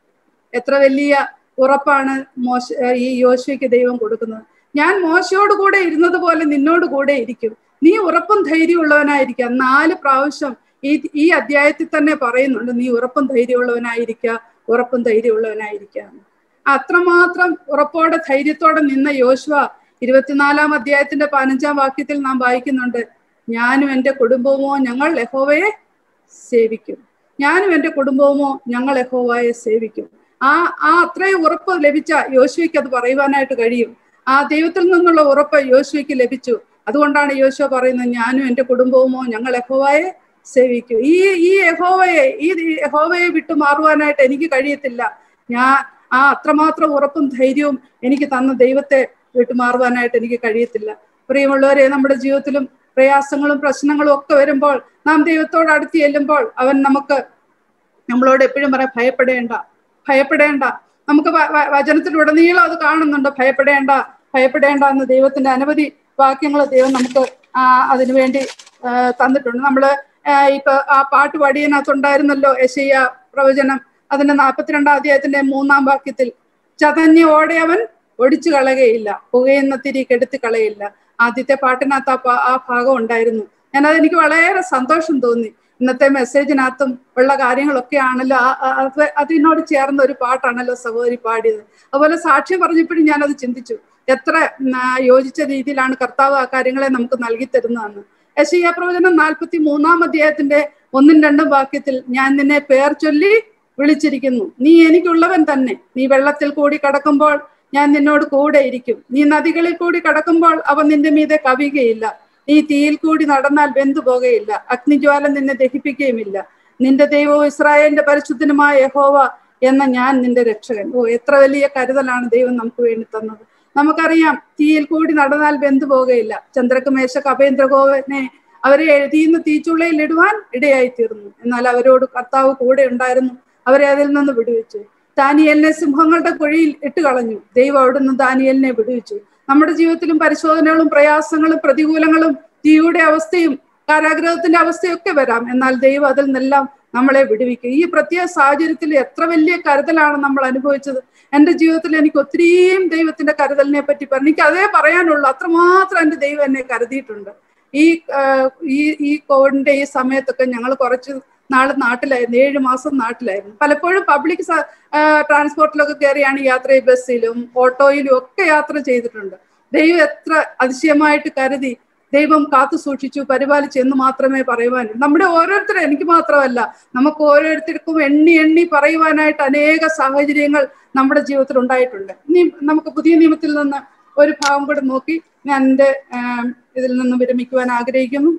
എത്ര വലിയ ഉറപ്പാണ് മോശ ഈ യോശുവയ്ക്ക് ദൈവം കൊടുക്കുന്നത് ഞാൻ മോശയോട് കൂടെ ഇരുന്നത് പോലെ നിന്നോട് കൂടെ ഇരിക്കും നീ ഉറപ്പും ധൈര്യമുള്ളവനായിരിക്കുക നാല് പ്രാവശ്യം ഈ ഈ അധ്യായത്തിൽ തന്നെ പറയുന്നുണ്ട് നീ ഉറപ്പും ധൈര്യമുള്ളവനായിരിക്കുക ഉറപ്പും ധൈര്യമുള്ളവനായിരിക്കുക എന്ന്. അത്രമാത്രം ഉറപ്പോടെ ധൈര്യത്തോടെ നിന്ന യോശുവ ഇരുപത്തിനാലാം അധ്യായത്തിന്റെ പതിനഞ്ചാം വാക്യത്തിൽ നാം വായിക്കുന്നുണ്ട് ഞാനും എൻ്റെ കുടുംബവുമോ ഞങ്ങൾ യഹോവയെ സേവിക്കും ഞാനും എൻ്റെ കുടുംബവുമോ ഞങ്ങൾ യഹോവയെ സേവിക്കും ആ ആ അത്രയും ഉറപ്പ് ലഭിച്ച യോശുവയ്ക്ക് അത് പറയുവാനായിട്ട് കഴിയും ആ ദൈവത്തിൽ നിന്നുള്ള ഉറപ്പ് യോശുവയ്ക്ക് ലഭിച്ചു അതുകൊണ്ടാണ് യോശുവ പറയുന്നത് ഞാനും എൻ്റെ കുടുംബവുമോ ഞങ്ങൾ യഹോവയെ സേവിക്കും ഈ ഈ യഹോവയെ ഈ യഹോവയെ വിട്ടു മാറുവാനായിട്ട് എനിക്ക് കഴിയത്തില്ല ഞാൻ ആ അത്രമാത്രം ഉറപ്പും ധൈര്യവും എനിക്ക് തന്ന ദൈവത്തെ വിട്ടുമാറുവാനായിട്ട് എനിക്ക് കഴിയത്തില്ല പ്രിയമുള്ളവരെ നമ്മുടെ ജീവിതത്തിലും പ്രയാസങ്ങളും പ്രശ്നങ്ങളും ഒക്കെ വരുമ്പോൾ നാം ദൈവത്തോട് അടുത്ത് ചെല്ലുമ്പോൾ അവൻ നമുക്ക് നമ്മളോട് എപ്പോഴും പറയാം ഭയപ്പെടേണ്ട ഭയപ്പെടേണ്ട നമുക്ക് വ- വ- വചനത്തിലുടനീളം അത് കാണുന്നുണ്ട് ഭയപ്പെടേണ്ട ഭയപ്പെടേണ്ട എന്ന് ദൈവത്തിന്റെ അനവധി വാക്യങ്ങൾ ദൈവം നമുക്ക് ആ അതിനുവേണ്ടി ആ, തന്നിട്ടുണ്ട് നമ്മള് ആ, ഇപ്പൊ ആ പാട്ട് പാടിയതിനകത്തുണ്ടായിരുന്നല്ലോ യശയ്യ പ്രവചനം അതിന്റെ നാൽപ്പത്തിരണ്ടാം അധ്യായത്തിന്റെ മൂന്നാം വാക്യത്തിൽ ചതഞ്ഞ ഓടെ അവൻ ഒടിച്ചു കളയുകയില്ല പുകയുന്ന തിരി കെടുത്തി കളയില്ല ആദ്യത്തെ പാട്ടിനകത്ത് ആ പ- ആ ഭാഗം ഉണ്ടായിരുന്നു ഞാനത് എനിക്ക് വളരെ സന്തോഷം തോന്നി ഇന്നത്തെ മെസ്സേജിനകത്തും ഉള്ള കാര്യങ്ങളൊക്കെ ആണല്ലോ ആ- ആ- അത് അതിനോട് ചേർന്ന ഒരു പാട്ടാണല്ലോ സഹോദരി പാടിയത് അതുപോലെ സാക്ഷ്യം പറഞ്ഞപ്പോഴും ഞാനത് ചിന്തിച്ചു എത്ര ഉം, ആ, യോജിച്ച രീതിയിലാണ് കർത്താവ് ആ കാര്യങ്ങളെ നമുക്ക് നൽകി തരുന്നതെന്ന് യശയ്യ പ്രവചനം നാൽപ്പത്തി മൂന്നാം അധ്യായത്തിന്റെ ഒന്നും രണ്ടും വാക്യത്തിൽ ഞാൻ നിന്നെ പേർ ചൊല്ലി വിളിച്ചിരിക്കുന്നു നീ എനിക്കുള്ളവൻ തന്നെ നീ വെള്ളത്തിൽ കൂടി കടക്കുമ്പോൾ ഞാൻ നിന്നോട് കൂടെ ഇരിക്കും നീ നദികളിൽ കൂടി കടക്കുമ്പോൾ അവ നിന്റെ മീതെ കവിയുകയില്ല നീ തീയിൽ കൂടി നടന്നാൽ വെന്തു പോകുകയില്ല അഗ്നിജ്വാല നിന്നെ ദഹിപ്പിക്കുകയുമില്ല നിന്റെ ദൈവവും ഇസ്രായേലിന്റെ പരിശുദ്ധനുമായ യഹോവ എന്ന ഞാൻ നിന്റെ രക്ഷകൻ ഓ എത്ര വലിയ കരുതലാണ് ദൈവം നമുക്ക് വേണ്ടി തന്നത് നമുക്കറിയാം തീയിൽ കൂടി നടന്നാൽ വെന്തു പോകുകയില്ല ചന്ദ്രക്ക് മേശക്ക് അപേന്ദ്രഗോവനെ അവരെ എഴുതിയുന്ന തീച്ചുള്ളയിൽ ഇടുവാൻ ഇടയായി തീർന്നു എന്നാൽ അവരോട് കർത്താവ് കൂടെ ഉണ്ടായിരുന്നു അവരെ അതിൽ നിന്ന് വിടുവിച്ചു ദാനിയലിനെ സിംഹങ്ങളുടെ കുഴിയിൽ ഇട്ട് കളഞ്ഞു ദൈവം അവിടുന്ന് ദാനിയലിനെ വിടുവിച്ചു നമ്മുടെ ജീവിതത്തിലും പരിശോധനകളും പ്രയാസങ്ങളും പ്രതികൂലങ്ങളും തീയുടെ അവസ്ഥയും കാരാഗ്രഹത്തിന്റെ അവസ്ഥയൊക്കെ വരാം എന്നാൽ ദൈവം അതിൽ നിന്നെല്ലാം നമ്മളെ വിടുവിക്കും ഈ പ്രത്യേക സാഹചര്യത്തിൽ എത്ര വലിയ കരുതലാണ് നമ്മൾ അനുഭവിച്ചത് എൻ്റെ ജീവിതത്തിൽ എനിക്ക് ഒത്തിരിയും ദൈവത്തിന്റെ കരുതലിനെ പറ്റി പറഞ്ഞു എനിക്ക് അതേ പറയാനുള്ളൂ അത്രമാത്രം എൻ്റെ ദൈവം എന്നെ കരുതിയിട്ടുണ്ട് ഈ ആ, ഈ ഈ കോവിഡിന്റെ ഈ സമയത്തൊക്കെ ഞങ്ങൾ കുറച്ച് നാള് നാട്ടിലായിരുന്നു ഏഴ് മാസം നാട്ടിലായിരുന്നു പലപ്പോഴും പബ്ലിക് ട്രാൻസ്പോർട്ടിലൊക്കെ കയറിയാണ് യാത്ര ഈ ബസ്സിലും ഓട്ടോയിലും ഒക്കെ യാത്ര ചെയ്തിട്ടുണ്ട് ദൈവം എത്ര അതിശയമായിട്ട് കരുതി ദൈവം കാത്തു സൂക്ഷിച്ചു പരിപാലിച്ചു എന്ന് മാത്രമേ പറയുവാനുള്ളൂ നമ്മുടെ ഓരോരുത്തരും എനിക്ക് മാത്രമല്ല നമുക്ക് ഓരോരുത്തർക്കും എണ്ണി എണ്ണി പറയുവാനായിട്ട് അനേക സാഹചര്യങ്ങൾ നമ്മുടെ ജീവിതത്തിൽ ഉണ്ടായിട്ടുണ്ട് ഇനി നമുക്ക് പുതിയ നിയമത്തിൽ നിന്ന് ഒരു ഭാഗം കൂടെ നോക്കി ഞാൻ എൻ്റെ ആം, ഇതിൽ നിന്ന് വിരമിക്കുവാൻ ആഗ്രഹിക്കുന്നു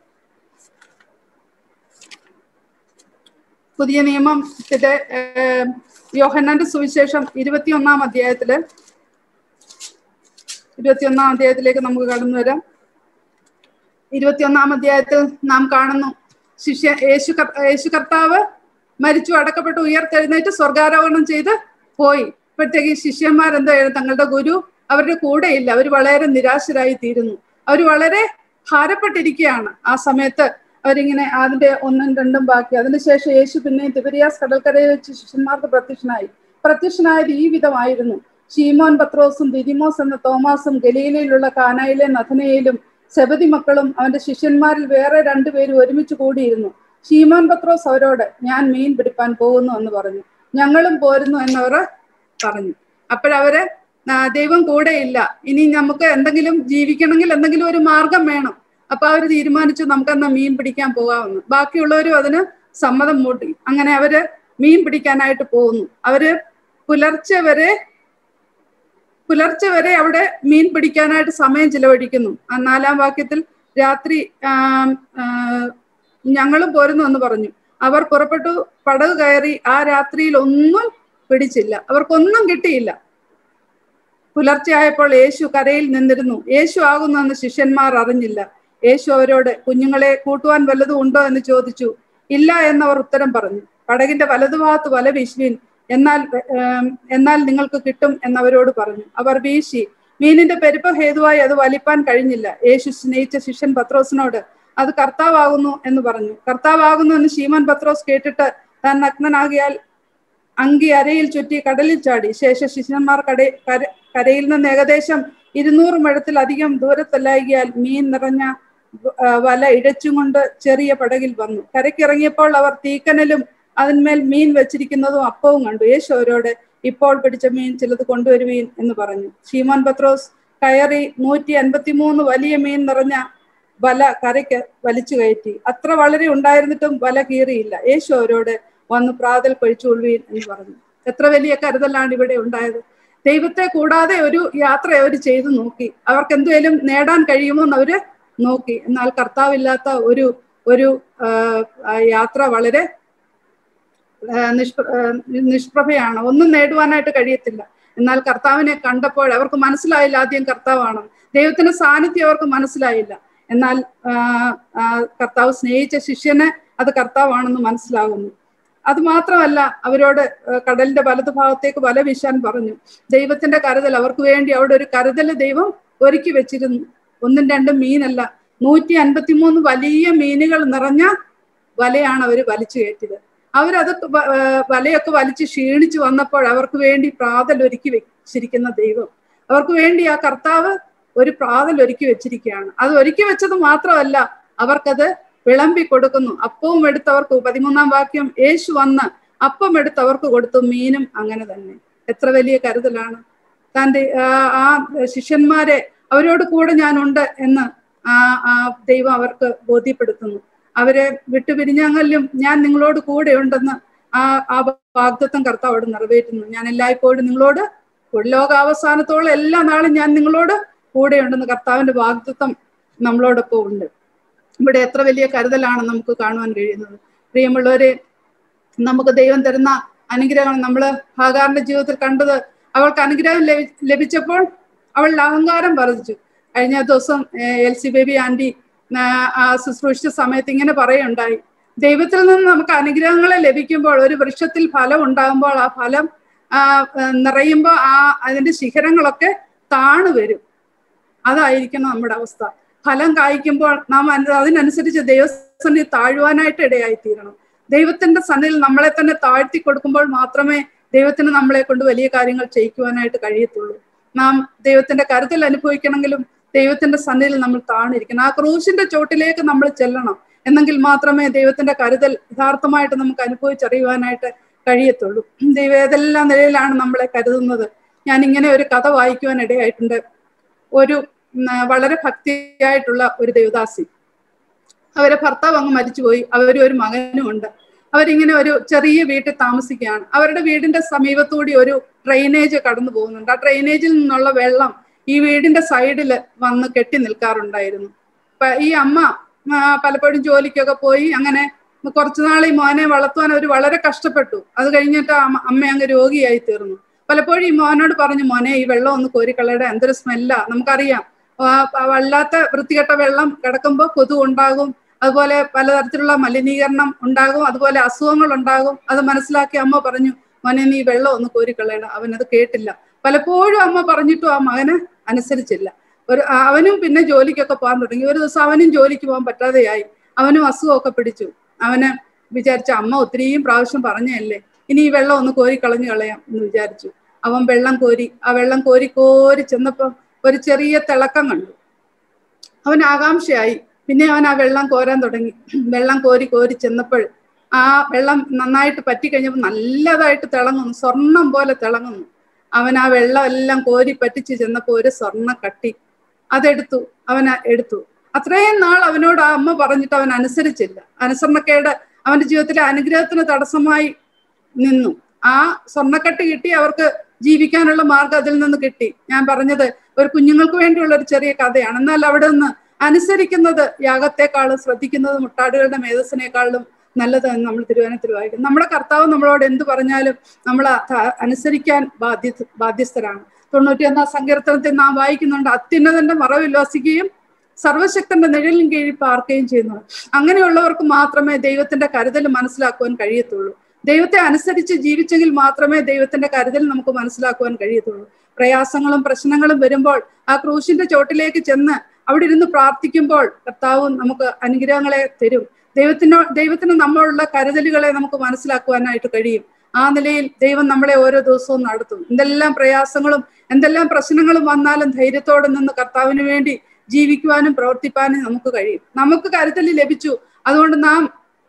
പുതിയ നിയമത്തിന്റെ ഏം, യോഹന്നാന്റെ സുവിശേഷം ഇരുപത്തിയൊന്നാം അധ്യായത്തില് ഇരുപത്തിയൊന്നാം അധ്യായത്തിലേക്ക് നമുക്ക് കടന്നു വരാം ഇരുപത്തിയൊന്നാം അധ്യായത്തിൽ നാം കാണുന്നു ശിഷ്യ യേശു കർ- യേശു കർത്താവ് മരിച്ചു അടക്കപ്പെട്ട് ഉയർത്തെഴുന്നേറ്റ് സ്വർഗാരോഹണം ചെയ്ത് പോയി ഇപ്പോഴത്തേക്ക് ഈ ശിഷ്യന്മാർ എന്താ ചെയ്യുന്നത്? തങ്ങളുടെ ഗുരു അവരുടെ കൂടെയില്ല അവർ വളരെ നിരാശരായി തീരുന്നു അവർ വളരെ ഭാരപ്പെട്ടിരിക്കുകയാണ് ആ സമയത്ത് അവരിങ്ങനെ അതിന്റെ ഒന്നും രണ്ടും ബാക്കി അതിനുശേഷം യേശു പിന്നെ തിബരിയാസ് കടൽക്കരയിൽ വെച്ച് ശിഷ്യന്മാർക്ക് പ്രത്യക്ഷനായി പ്രത്യക്ഷനായത് ഈ വിധമായിരുന്നു ഷീമോൻ പത്രോസും ദിദിമോസ് എന്ന തോമാസും ഗലീലയിലുള്ള കാനായിലെ നഥനയിലും സെബതി മക്കളും അവന്റെ ശിഷ്യന്മാരിൽ വേറെ രണ്ടുപേരും ഒരുമിച്ച് കൂടിയിരുന്നു ഷീമോൻ പത്രോസ് അവരോട് ഞാൻ മീൻ പിടിപ്പാൻ പോകുന്നു എന്ന് പറഞ്ഞു ഞങ്ങളും പോരുന്നു എന്നവർ പറഞ്ഞു അപ്പോഴവര് ആ, ദൈവം കൂടെയില്ല ഇനി നമുക്ക് എന്തെങ്കിലും ജീവിക്കണമെങ്കിൽ എന്തെങ്കിലും ഒരു മാർഗം വേണം അപ്പൊ അവർ തീരുമാനിച്ചു നമുക്കെന്നാ മീൻ പിടിക്കാൻ പോകാമെന്ന് ബാക്കിയുള്ളവരും അതിന് സമ്മതം മൂട്ടി അങ്ങനെ അവര് മീൻ പിടിക്കാനായിട്ട് പോകുന്നു അവര് പുലർച്ചെ വരെ പുലർച്ചെ വരെ അവിടെ മീൻ പിടിക്കാനായിട്ട് സമയം ചിലവഴിക്കുന്നു ആ നാലാം വാക്യത്തിൽ രാത്രി ആം, ആ, ഞങ്ങളും പോരുന്നു എന്ന് പറഞ്ഞു അവർ പുറപ്പെട്ടു പടക് കയറി ആ രാത്രിയിൽ ഒന്നും പിടിച്ചില്ല അവർക്കൊന്നും കിട്ടിയില്ല പുലർച്ചെയായപ്പോൾ യേശു കരയിൽ നിന്നിരുന്നു യേശു ആകുന്നെന്ന് ശിഷ്യന്മാർ അറിഞ്ഞില്ല യേശു അവരോട് കുഞ്ഞുങ്ങളെ കൂട്ടുവാൻ വല്ലതും ഉണ്ടോ എന്ന് ചോദിച്ചു ഇല്ല എന്നവർ ഉത്തരം പറഞ്ഞു പടകിന്റെ വലതുഭാഗത്ത് വല വീശുവിൻ എന്നാൽ ഏം, എന്നാൽ നിങ്ങൾക്ക് കിട്ടും എന്നവരോട് പറഞ്ഞു അവർ വീശി മീനിന്റെ പെരുപ്പ ഹേതുവായി അത് വലിപ്പാൻ കഴിഞ്ഞില്ല യേശു സ്നേഹിച്ച ശിഷ്യൻ പത്രോസിനോട് അത് കർത്താവാകുന്നു എന്ന് പറഞ്ഞു കർത്താവാകുന്നു എന്ന് ശീമോൻ പത്രോസ് കേട്ടിട്ട് താൻ നഗ്നനാകിയാൽ അങ്കി അരയിൽ ചുറ്റി കടലിൽ ചാടി ശേഷം ശിഷ്യന്മാർ കട കര കരയിൽ നിന്ന് ഏകദേശം ഇരുന്നൂറ് മുഴത്തിലധികം ദൂരത്തല്ലായികയാൽ മീൻ നിറഞ്ഞ ആ, വല ഇഴച്ചും കൊണ്ട് ചെറിയ പടകിൽ വന്നു കരയ്ക്കിറങ്ങിയപ്പോൾ അവർ തീക്കനലും അതിന്മേൽ മീൻ വെച്ചിരിക്കുന്നതും അപ്പവും കണ്ടു യേശു അവരോട് ഇപ്പോൾ പിടിച്ച മീൻ ചിലത് കൊണ്ടുവരുവീൻ എന്ന് പറഞ്ഞു ഷീമോൻ പത്രോസ് കയറി നൂറ്റി അൻപത്തിമൂന്ന് വലിയ മീൻ നിറഞ്ഞ വല കരയ്ക്ക് വലിച്ചു കയറ്റി അത്ര വളരെ ഉണ്ടായിരുന്നിട്ടും വല കീറിയില്ല യേശു അവരോട് വന്ന് പ്രാതൽ കഴിച്ചു കൊള്ളുവീൻ എന്ന് പറഞ്ഞു എത്ര വലിയ കരുതലാണ് ഇവിടെ ഉണ്ടായത് ദൈവത്തെ കൂടാതെ ഒരു യാത്ര അവർ ചെയ്തു നോക്കി അവർക്ക് എന്തുവേലും നേടാൻ കഴിയുമോ എന്ന് അവര് നോക്കി എന്നാൽ കർത്താവില്ലാത്ത ഒരു ഒരു ആ, ആ യാത്ര വളരെ ആ, നിഷ്പ്ര ആ, നിഷ്പ്രഭയാണ് ഒന്നും നേടുവാനായിട്ട് കഴിയത്തില്ല എന്നാൽ കർത്താവിനെ കണ്ടപ്പോൾ അവർക്ക് മനസ്സിലായില്ല ആദ്യം കർത്താവാണ് ദൈവത്തിന്റെ സാന്നിധ്യം അവർക്ക് മനസ്സിലായില്ല എന്നാൽ ആ, ആ, കർത്താവ് സ്നേഹിച്ച ശിഷ്യന് അത് കർത്താവാണെന്ന് മനസ്സിലാകുന്നു അത് മാത്രമല്ല അവരോട് ആ, കടലിന്റെ വലതുഭാഗത്തേക്ക് വല വീശാൻ പറഞ്ഞു ദൈവത്തിന്റെ കരുതൽ അവർക്ക് വേണ്ടി അവിടെ ഒരു കരുതൽ ദൈവം ഒരുക്കി വെച്ചിരുന്നു ഒന്നും രണ്ടും മീനല്ല നൂറ്റി അൻപത്തിമൂന്ന് വലിയ മീനുകൾ നിറഞ്ഞ വലയാണ് അവർ വലിച്ചു കയറ്റിയത് അവരത് വ- ആ, വലയൊക്കെ വലിച്ച് ക്ഷീണിച്ചു വന്നപ്പോൾ അവർക്ക് വേണ്ടി പ്രാതൽ ഒരുക്കി വെച്ചിരിക്കുന്ന ദൈവം അവർക്ക് വേണ്ടി ആ കർത്താവ് ഒരു പ്രാതൽ ഒരുക്കി വെച്ചിരിക്കുകയാണ് അത് ഒരുക്കി വെച്ചത് മാത്രമല്ല അവർക്കത് വിളമ്പി കൊടുക്കുന്നു അപ്പവും എടുത്തവർക്ക് പതിമൂന്നാം വാക്യം യേശു വന്ന് അപ്പം എടുത്തവർക്ക് കൊടുത്തു മീനും അങ്ങനെ തന്നെ എത്ര വലിയ കരുതലാണ് തൻ്റെ ആ ആ ശിഷ്യന്മാരെ അവരോട് കൂടെ ഞാനുണ്ട് എന്ന് ആ ആ ദൈവം അവർക്ക് ബോധ്യപ്പെടുത്തുന്നു അവരെ വിട്ടുപിരിഞ്ഞെങ്കിലും ഞാൻ നിങ്ങളോട് കൂടെ ഉണ്ടെന്ന് ആ ആ വാഗ്ദത്വം കർത്താവ് അവിടെ നിറവേറ്റുന്നു ഞാൻ എല്ലായ്പ്പോഴും നിങ്ങളോട് ലോകാവസാനത്തോളം എല്ലാ നാളും ഞാൻ നിങ്ങളോട് കൂടെ ഉണ്ടെന്ന് കർത്താവിന്റെ വാഗ്ദത്വം നമ്മളോടൊപ്പം ഉണ്ട് ഇവിടെ എത്ര വലിയ കരുതലാണ് നമുക്ക് കാണുവാൻ കഴിയുന്നത് പ്രിയമുള്ളവരെ നമുക്ക് ദൈവം തരുന്ന അനുഗ്രഹം നമ്മൾ ഹാഗാറിന്റെ ജീവിതത്തിൽ കണ്ടത് അവൾക്ക് അനുഗ്രഹം ലഭി- ലഭിച്ചപ്പോൾ അവൾ അഹങ്കാരം വർദ്ധിച്ചു കഴിഞ്ഞ ദിവസം എൽ സി ബേബി ആന്റി ആ, ആ ശുശ്രൂഷിച്ച സമയത്ത് ഇങ്ങനെ പറയുണ്ടായി ദൈവത്തിൽ നിന്ന് നമുക്ക് അനുഗ്രഹങ്ങളെ ലഭിക്കുമ്പോൾ ഒരു വൃക്ഷത്തിൽ ഫലം ഉണ്ടാകുമ്പോൾ ആ ഫലം ആ, ആ, നിറയുമ്പോൾ ആ അതിന്റെ ശിഖരങ്ങളൊക്കെ താണു വരും അതായിരിക്കണം നമ്മുടെ അവസ്ഥ ഫലം കായ്ക്കുമ്പോൾ നാം അന- അതിനനുസരിച്ച് ദൈവസന്നിധി താഴുവാനായിട്ട് ഇടയായി തീരണം ദൈവത്തിന്റെ സന്നിധിയിൽ നമ്മളെ തന്നെ താഴ്ത്തി കൊടുക്കുമ്പോൾ മാത്രമേ ദൈവത്തിന് നമ്മളെ കൊണ്ട് വലിയ കാര്യങ്ങൾ ചെയ്യിക്കുവാനായിട്ട് കഴിയത്തുള്ളൂ നാം ദൈവത്തിന്റെ കരുതൽ അനുഭവിക്കണമെങ്കിലും ദൈവത്തിന്റെ സന്നിധിയിൽ നമ്മൾ താണിരിക്കണം ആ ക്രൂശിന്റെ ചോട്ടിലേക്ക് നമ്മൾ ചെല്ലണം എന്നെങ്കിൽ മാത്രമേ ദൈവത്തിന്റെ കരുതൽ യഥാർത്ഥമായിട്ട് നമുക്ക് അനുഭവിച്ചറിയുവാനായിട്ട് കഴിയത്തുള്ളൂ ദൈവം ഏതെല്ലാം നിലയിലാണ് നമ്മളെ കരുതുന്നത് ഞാൻ ഇങ്ങനെ ഒരു കഥ വായിക്കുവാൻ ഇടയായിട്ടുണ്ട് ഒരു ഉം, വളരെ ഭക്തിയായിട്ടുള്ള ഒരു ദേവദാസി അവരെ ഭർത്താവ് അങ്ങ് മരിച്ചുപോയി അവർ ഒരു മകനും ഉണ്ട് അവരിങ്ങനെ ഒരു ചെറിയ വീട്ടിൽ താമസിക്കുകയാണ് അവരുടെ വീടിന്റെ സമീപത്തൂടി ഒരു ഡ്രെയിനേജ് കടന്നു പോകുന്നുണ്ട് ആ ഡ്രെയിനേജിൽ നിന്നുള്ള വെള്ളം ഈ വീടിന്റെ സൈഡിൽ വന്ന് കെട്ടി നിൽക്കാറുണ്ടായിരുന്നു അപ്പൊ ഈ അമ്മ ആ, പലപ്പോഴും ജോലിക്കൊക്കെ പോയി അങ്ങനെ കുറച്ചു നാൾ ഈ മോനെ വളർത്തുവാൻ അവർ വളരെ കഷ്ടപ്പെട്ടു അത് കഴിഞ്ഞിട്ട് അമ്മ അമ്മ അങ്ങ് രോഗിയായി തീർന്നു പലപ്പോഴും ഈ മോനോട് പറഞ്ഞു മോനെ ഈ വെള്ളം ഒന്ന് കോരിക്കളയുടെ എന്തൊരു സ്മെല്ലാ നമുക്കറിയാം ആ, പ- വല്ലാത്ത വൃത്തികെട്ട വെള്ളം കിടക്കുമ്പോൾ കൊതു ഉണ്ടാകും അതുപോലെ പലതരത്തിലുള്ള മലിനീകരണം ഉണ്ടാകും അതുപോലെ അസുഖങ്ങൾ ഉണ്ടാകും അത് മനസ്സിലാക്കി അമ്മ പറഞ്ഞു മോനെ നീ വെള്ളം ഒന്ന് കോരിക്കളയണം അവൻ അത് കേട്ടില്ല പലപ്പോഴും അമ്മ പറഞ്ഞിട്ടും ആ മകന് അനുസരിച്ചില്ല ഒരു ആ, അവനും പിന്നെ ജോലിക്കൊക്കെ പോകാൻ തുടങ്ങി ഒരു ദിവസം അവനും ജോലിക്ക് പോകാൻ പറ്റാതെയായി അവനും അസുഖമൊക്കെ പിടിച്ചു അവന് വിചാരിച്ച അമ്മ ഒത്തിരിയും പ്രാവശ്യം പറഞ്ഞല്ലേ ഇനി ഈ വെള്ളം ഒന്ന് കോരി കളഞ്ഞു കളയാം എന്ന് വിചാരിച്ചു അവൻ വെള്ളം കോരി ആ വെള്ളം കോരി കോരി ചെന്നപ്പം ഒരു ചെറിയ തിളക്കം കണ്ടു അവൻ ആകാംക്ഷയായി പിന്നെ അവൻ ആ വെള്ളം കോരാൻ തുടങ്ങി വെള്ളം കോരി കോരി ചെന്നപ്പോൾ ആ വെള്ളം നന്നായിട്ട് പറ്റിക്കഴിഞ്ഞപ്പോൾ നല്ലതായിട്ട് തിളങ്ങുന്നു സ്വർണം പോലെ തിളങ്ങുന്നു അവൻ ആ വെള്ളം എല്ലാം കോരി പറ്റിച്ച് ചെന്നപ്പോൾ ഒരു സ്വർണ്ണ കട്ടി അതെടുത്തു അവൻ ആ എടുത്തു അത്രയും നാൾ അവനോട് ആ അമ്മ പറഞ്ഞിട്ട് അവൻ അനുസരിച്ചില്ല അനുസരണക്കേട് അവന്റെ ജീവിതത്തിലെ അനുഗ്രഹത്തിന് തടസ്സമായി നിന്നു ആ സ്വർണ്ണക്കട്ടി കിട്ടി അവർക്ക് ജീവിക്കാനുള്ള മാർഗം അതിൽ നിന്ന് കിട്ടി ഞാൻ പറഞ്ഞത് ഒരു കുഞ്ഞുങ്ങൾക്ക് വേണ്ടിയുള്ള ഒരു ചെറിയ കഥയാണ് എന്നാൽ അവിടെ നിന്ന് അനുസരിക്കുന്നത് യാഗത്തെക്കാളും ശ്രദ്ധിക്കുന്നത് മുട്ടാടുകളുടെ മേധസ്സിനേക്കാളും നല്ലത് എന്ന് നമ്മൾ തിരുവനന്തപുരത്ത് വായിക്കും നമ്മുടെ കർത്താവ് നമ്മളോട് എന്ത് പറഞ്ഞാലും നമ്മൾ അത് അനുസരിക്കാൻ ബാധ്യ ബാധ്യസ്ഥരാണ് തൊണ്ണൂറ്റിയൊന്നാം സങ്കീർത്തനത്തിൽ നാം വായിക്കുന്നുണ്ട് അത്യുന്നതന്റെ മറവില്ലാസിക്കുകയും സർവശക്തന്റെ നിഴലിൻ കീഴിൽ പാർക്കുകയും ചെയ്യുന്നു അങ്ങനെയുള്ളവർക്ക് മാത്രമേ ദൈവത്തിന്റെ കരുതൽ മനസ്സിലാക്കുവാൻ കഴിയത്തുള്ളൂ ദൈവത്തെ അനുസരിച്ച് ജീവിച്ചെങ്കിൽ മാത്രമേ ദൈവത്തിന്റെ കരുതൽ നമുക്ക് മനസ്സിലാക്കുവാൻ കഴിയത്തുള്ളൂ പ്രയാസങ്ങളും പ്രശ്നങ്ങളും വരുമ്പോൾ ആ ക്രൂശിന്റെ ചോട്ടിലേക്ക് ചെന്ന് അവിടെ ഇരുന്ന് പ്രാർത്ഥിക്കുമ്പോൾ കർത്താവ് നമുക്ക് അനുഗ്രഹങ്ങളെ തരും ദൈവത്തിനോ ദൈവത്തിന് നമ്മളുള്ള കരുതലുകളെ നമുക്ക് മനസ്സിലാക്കുവാനായിട്ട് കഴിയും ആ നിലയിൽ ദൈവം നമ്മളെ ഓരോ ദിവസവും നടത്തും എന്തെല്ലാം പ്രയാസങ്ങളും എന്തെല്ലാം പ്രശ്നങ്ങളും വന്നാലും ധൈര്യത്തോടെ നിന്ന് കർത്താവിന് വേണ്ടി ജീവിക്കുവാനും പ്രവർത്തിപ്പാനും നമുക്ക് കഴിയും നമുക്ക് കരുതൽ ലഭിച്ചു അതുകൊണ്ട് നാം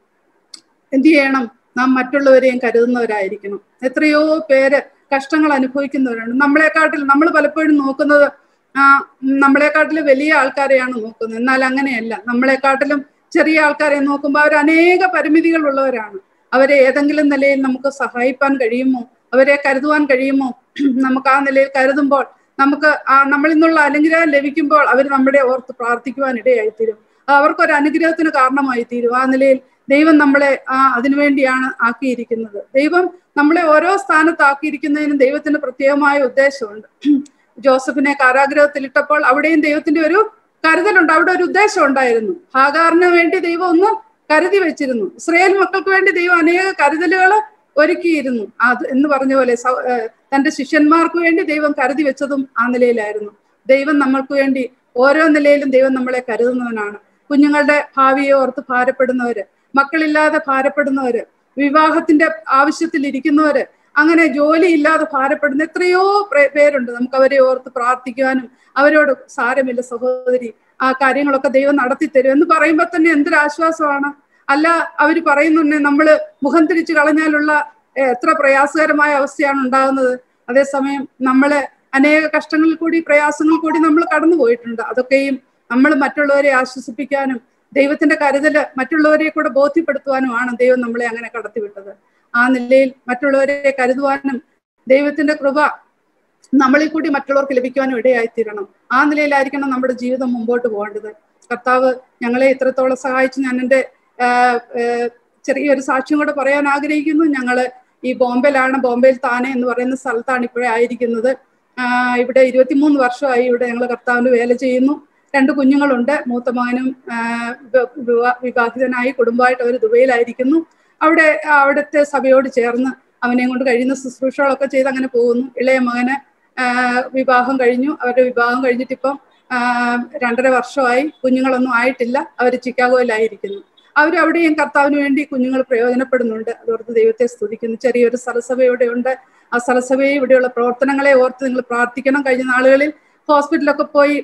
എന്ത് ചെയ്യണം നാം മറ്റുള്ളവരെയും കരുതുന്നവരായിരിക്കണം എത്രയോ പേര് കഷ്ടങ്ങൾ അനുഭവിക്കുന്നവരാണ് നമ്മളെക്കാട്ടിൽ നമ്മൾ പലപ്പോഴും നോക്കുന്നത് ആ നമ്മളെക്കാട്ടിലും വലിയ ആൾക്കാരെയാണ് നോക്കുന്നത് എന്നാൽ അങ്ങനെയല്ല നമ്മളെക്കാട്ടിലും ചെറിയ ആൾക്കാരെ നോക്കുമ്പോൾ അവർ അനേക പരിമിതികൾ ഉള്ളവരാണ് അവരെ ഏതെങ്കിലും നിലയിൽ നമുക്ക് സഹായിപ്പാൻ കഴിയുമോ അവരെ കരുതുവാൻ കഴിയുമോ നമുക്ക് ആ നിലയിൽ കരുതുമ്പോൾ നമുക്ക് ആ നമ്മളിൽ നിന്നുള്ള അനുഗ്രഹം ലഭിക്കുമ്പോൾ അവർ നമ്മുടെ ഓർത്ത് പ്രാർത്ഥിക്കുവാൻ ഇടയായിത്തീരും അത് അവർക്കൊരു അനുഗ്രഹത്തിന് കാരണമായി തീരും ആ നിലയിൽ ദൈവം നമ്മളെ ആ അതിനുവേണ്ടിയാണ് ആക്കിയിരിക്കുന്നത് ദൈവം നമ്മളെ ഓരോ സ്ഥാനത്താക്കിയിരിക്കുന്നതിനും ദൈവത്തിന് പ്രത്യേകമായ ഉദ്ദേശമുണ്ട് ജോസഫിനെ കാരാഗ്രഹത്തിലിട്ടപ്പോൾ അവിടെയും ദൈവത്തിന്റെ ഒരു കരുതലുണ്ട് അവിടെ ഒരു ഉദ്ദേശം ഉണ്ടായിരുന്നു ഹാഗാറിന് വേണ്ടി ദൈവം ഒന്ന് കരുതി വെച്ചിരുന്നു ഇസ്രയേൽ മക്കൾക്ക് വേണ്ടി ദൈവം അനേക കരുതലുകൾ ഒരുക്കിയിരുന്നു അത് എന്ന് പറഞ്ഞ പോലെ സൗ- ഏർ തന്റെ ശിഷ്യന്മാർക്ക് വേണ്ടി ദൈവം കരുതി വെച്ചതും ആ നിലയിലായിരുന്നു ദൈവം നമ്മൾക്ക് വേണ്ടി ഓരോ നിലയിലും ദൈവം നമ്മളെ കരുതുന്നവനാണ് കുഞ്ഞുങ്ങളുടെ ഭാവിയെ ഓർത്ത് ഭാരപ്പെടുന്നവര് മക്കളില്ലാതെ ഭാരപ്പെടുന്നവര് വിവാഹത്തിന്റെ ആവശ്യത്തിൽ ഇരിക്കുന്നവര് അങ്ങനെ ജോലി ഇല്ലാതെ ഭാരപ്പെടുന്ന എത്രയോ പ്രേ- പേരുണ്ട് നമുക്ക് അവരെ ഓർത്ത് പ്രാർത്ഥിക്കുവാനും അവരോട് സാരമില്ല സഹോദരി ആ കാര്യങ്ങളൊക്കെ ദൈവം നടത്തി തരും എന്ന് പറയുമ്പോൾ തന്നെ എന്തൊരു ആശ്വാസമാണ് അല്ല അവര് പറയുന്നുണ്ടെ നമ്മള് മുഖം തിരിച്ചു കളഞ്ഞാലുള്ള ഏഹ്, എത്ര പ്രയാസകരമായ അവസ്ഥയാണ് ഉണ്ടാകുന്നത് അതേസമയം നമ്മള് അനേക കഷ്ടങ്ങളിൽ കൂടി പ്രയാസങ്ങളിൽ കൂടി നമ്മൾ കടന്നു പോയിട്ടുണ്ട് അതൊക്കെയും നമ്മൾ മറ്റുള്ളവരെ ആശ്വസിപ്പിക്കാനും ദൈവത്തിന്റെ കരുതല് മറ്റുള്ളവരെ കൂടെ ബോധ്യപ്പെടുത്തുവാനുമാണ് ദൈവം നമ്മളെ അങ്ങനെ കടത്തിവിട്ടത് ആ നിലയിൽ മറ്റുള്ളവരെ കരുതുവാനും ദൈവത്തിന്റെ കൃപ നമ്മളിൽ കൂടി മറ്റുള്ളവർക്ക് ലഭിക്കുവാനും ഇടയായിത്തീരണം ആ നിലയിലായിരിക്കണം നമ്മുടെ ജീവിതം മുമ്പോട്ട് പോകേണ്ടത് കർത്താവ് ഞങ്ങളെ ഇത്രത്തോളം സഹായിച്ചു ഞാൻ എൻ്റെ ആഹ്, ആഹ്, ചെറിയൊരു സാക്ഷ്യം കൂടെ പറയാൻ ആഗ്രഹിക്കുന്നു ഞങ്ങള് ഈ ബോംബെയിലാണ് ബോംബെയിൽ താനെ എന്ന് പറയുന്ന സ്ഥലത്താണ് ഇപ്പോഴേ ആയിരിക്കുന്നത് ആഹ്, ഇവിടെ ഇരുപത്തിമൂന്ന് വർഷമായി ഇവിടെ ഞങ്ങൾ കർത്താവിന്റെ വേല ചെയ്യുന്നു രണ്ട് കുഞ്ഞുങ്ങളുണ്ട് മൂത്ത മകനും ആഹ്, വിവ- വിവാ- വിവാഹിതനായി കുടുംബമായിട്ട് അവർ ദുബൈയിലായിരിക്കുന്നു അവിടെ അവിടുത്തെ സഭയോട് ചേർന്ന് അവനെയും കൊണ്ട് കഴിയുന്ന ശുശ്രൂഷകളൊക്കെ ചെയ്ത് അങ്ങനെ പോകുന്നു ഇളയ മകന് ആഹ് വിവാഹം കഴിഞ്ഞു അവരുടെ വിവാഹം കഴിഞ്ഞിട്ടിപ്പം ആഹ് രണ്ടര വർഷമായി കുഞ്ഞുങ്ങളൊന്നും ആയിട്ടില്ല അവർ ചിക്കാഗോയിലായിരിക്കുന്നു അവർ അവിടെയും കർത്താവിന് വേണ്ടി കുഞ്ഞുങ്ങൾ പ്രയോജനപ്പെടുന്നുണ്ട് അതോർത്ത് ദൈവത്തെ സ്തുതിക്കുന്നു ചെറിയൊരു സ്ഥലസഭയുടെ ഉണ്ട് ആ സ്ഥലസഭയെ ഇവിടെയുള്ള പ്രവർത്തനങ്ങളെ ഓർത്ത് നിങ്ങൾ പ്രാർത്ഥിക്കണം കഴിഞ്ഞ നാളുകളിൽ ഹോസ്പിറ്റലൊക്കെ പോയി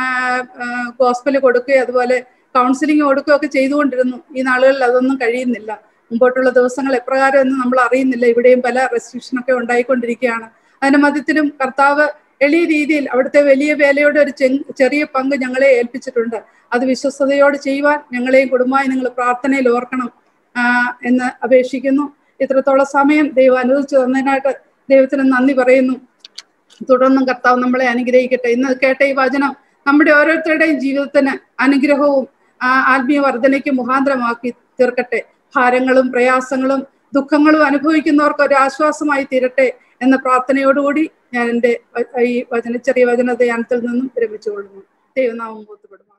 ഹോസ്പിറ്റൽ കൊടുക്കുകയും അതുപോലെ കൗൺസിലിംഗ് കൊടുക്കുകയൊക്കെ ചെയ്തുകൊണ്ടിരുന്നു ഈ നാളുകളിൽ അതൊന്നും കഴിയുന്നില്ല മുമ്പോട്ടുള്ള ദിവസങ്ങൾ എപ്രകാരം എന്ന് നമ്മൾ അറിയുന്നില്ല ഇവിടെയും പല റെസ്ട്രിക്ഷൻ ഒക്കെ ഉണ്ടായിക്കൊണ്ടിരിക്കുകയാണ് അതിന്റെ മധ്യത്തിലും കർത്താവ് എളിയ രീതിയിൽ അവിടുത്തെ വലിയ വേലയുടെ ഒരു ചെ- ചെറിയ പങ്ക് ഞങ്ങളെ ഏൽപ്പിച്ചിട്ടുണ്ട് അത് വിശ്വസ്തയോട് ചെയ്യുവാൻ ഞങ്ങളെയും കുടുംബമായി നിങ്ങൾ പ്രാർത്ഥനയിൽ ഓർക്കണം ആ, എന്ന് അപേക്ഷിക്കുന്നു ഇത്രത്തോളം സമയം ദൈവം അനുവദിച്ചു തന്നതിനായിട്ട് ദൈവത്തിന് നന്ദി പറയുന്നു തുടർന്നും കർത്താവ് നമ്മളെ അനുഗ്രഹിക്കട്ടെ ഇന്ന് കേട്ട ഈ വചനം നമ്മുടെ ഓരോരുത്തരുടെയും ജീവിതത്തിന് അനുഗ്രഹവും ആ, ആത്മീയ വർധനയ്ക്ക് മുഖാന്തരമാക്കി തീർക്കട്ടെ ഭാരങ്ങളും പ്രയാസങ്ങളും ദുഃഖങ്ങളും അനുഭവിക്കുന്നവർക്ക് ഒരു ആശ്വാസമായി തീരട്ടെ എന്ന പ്രാർത്ഥനയോടുകൂടി ഞാൻ എൻ്റെ വ- ഈ വചന ചെറിയ വചന ധ്യാനത്തിൽ നിന്നും വിരമിച്ചുകൊള്ളുന്നു ദൈവനാമം ബോധപ്പെടും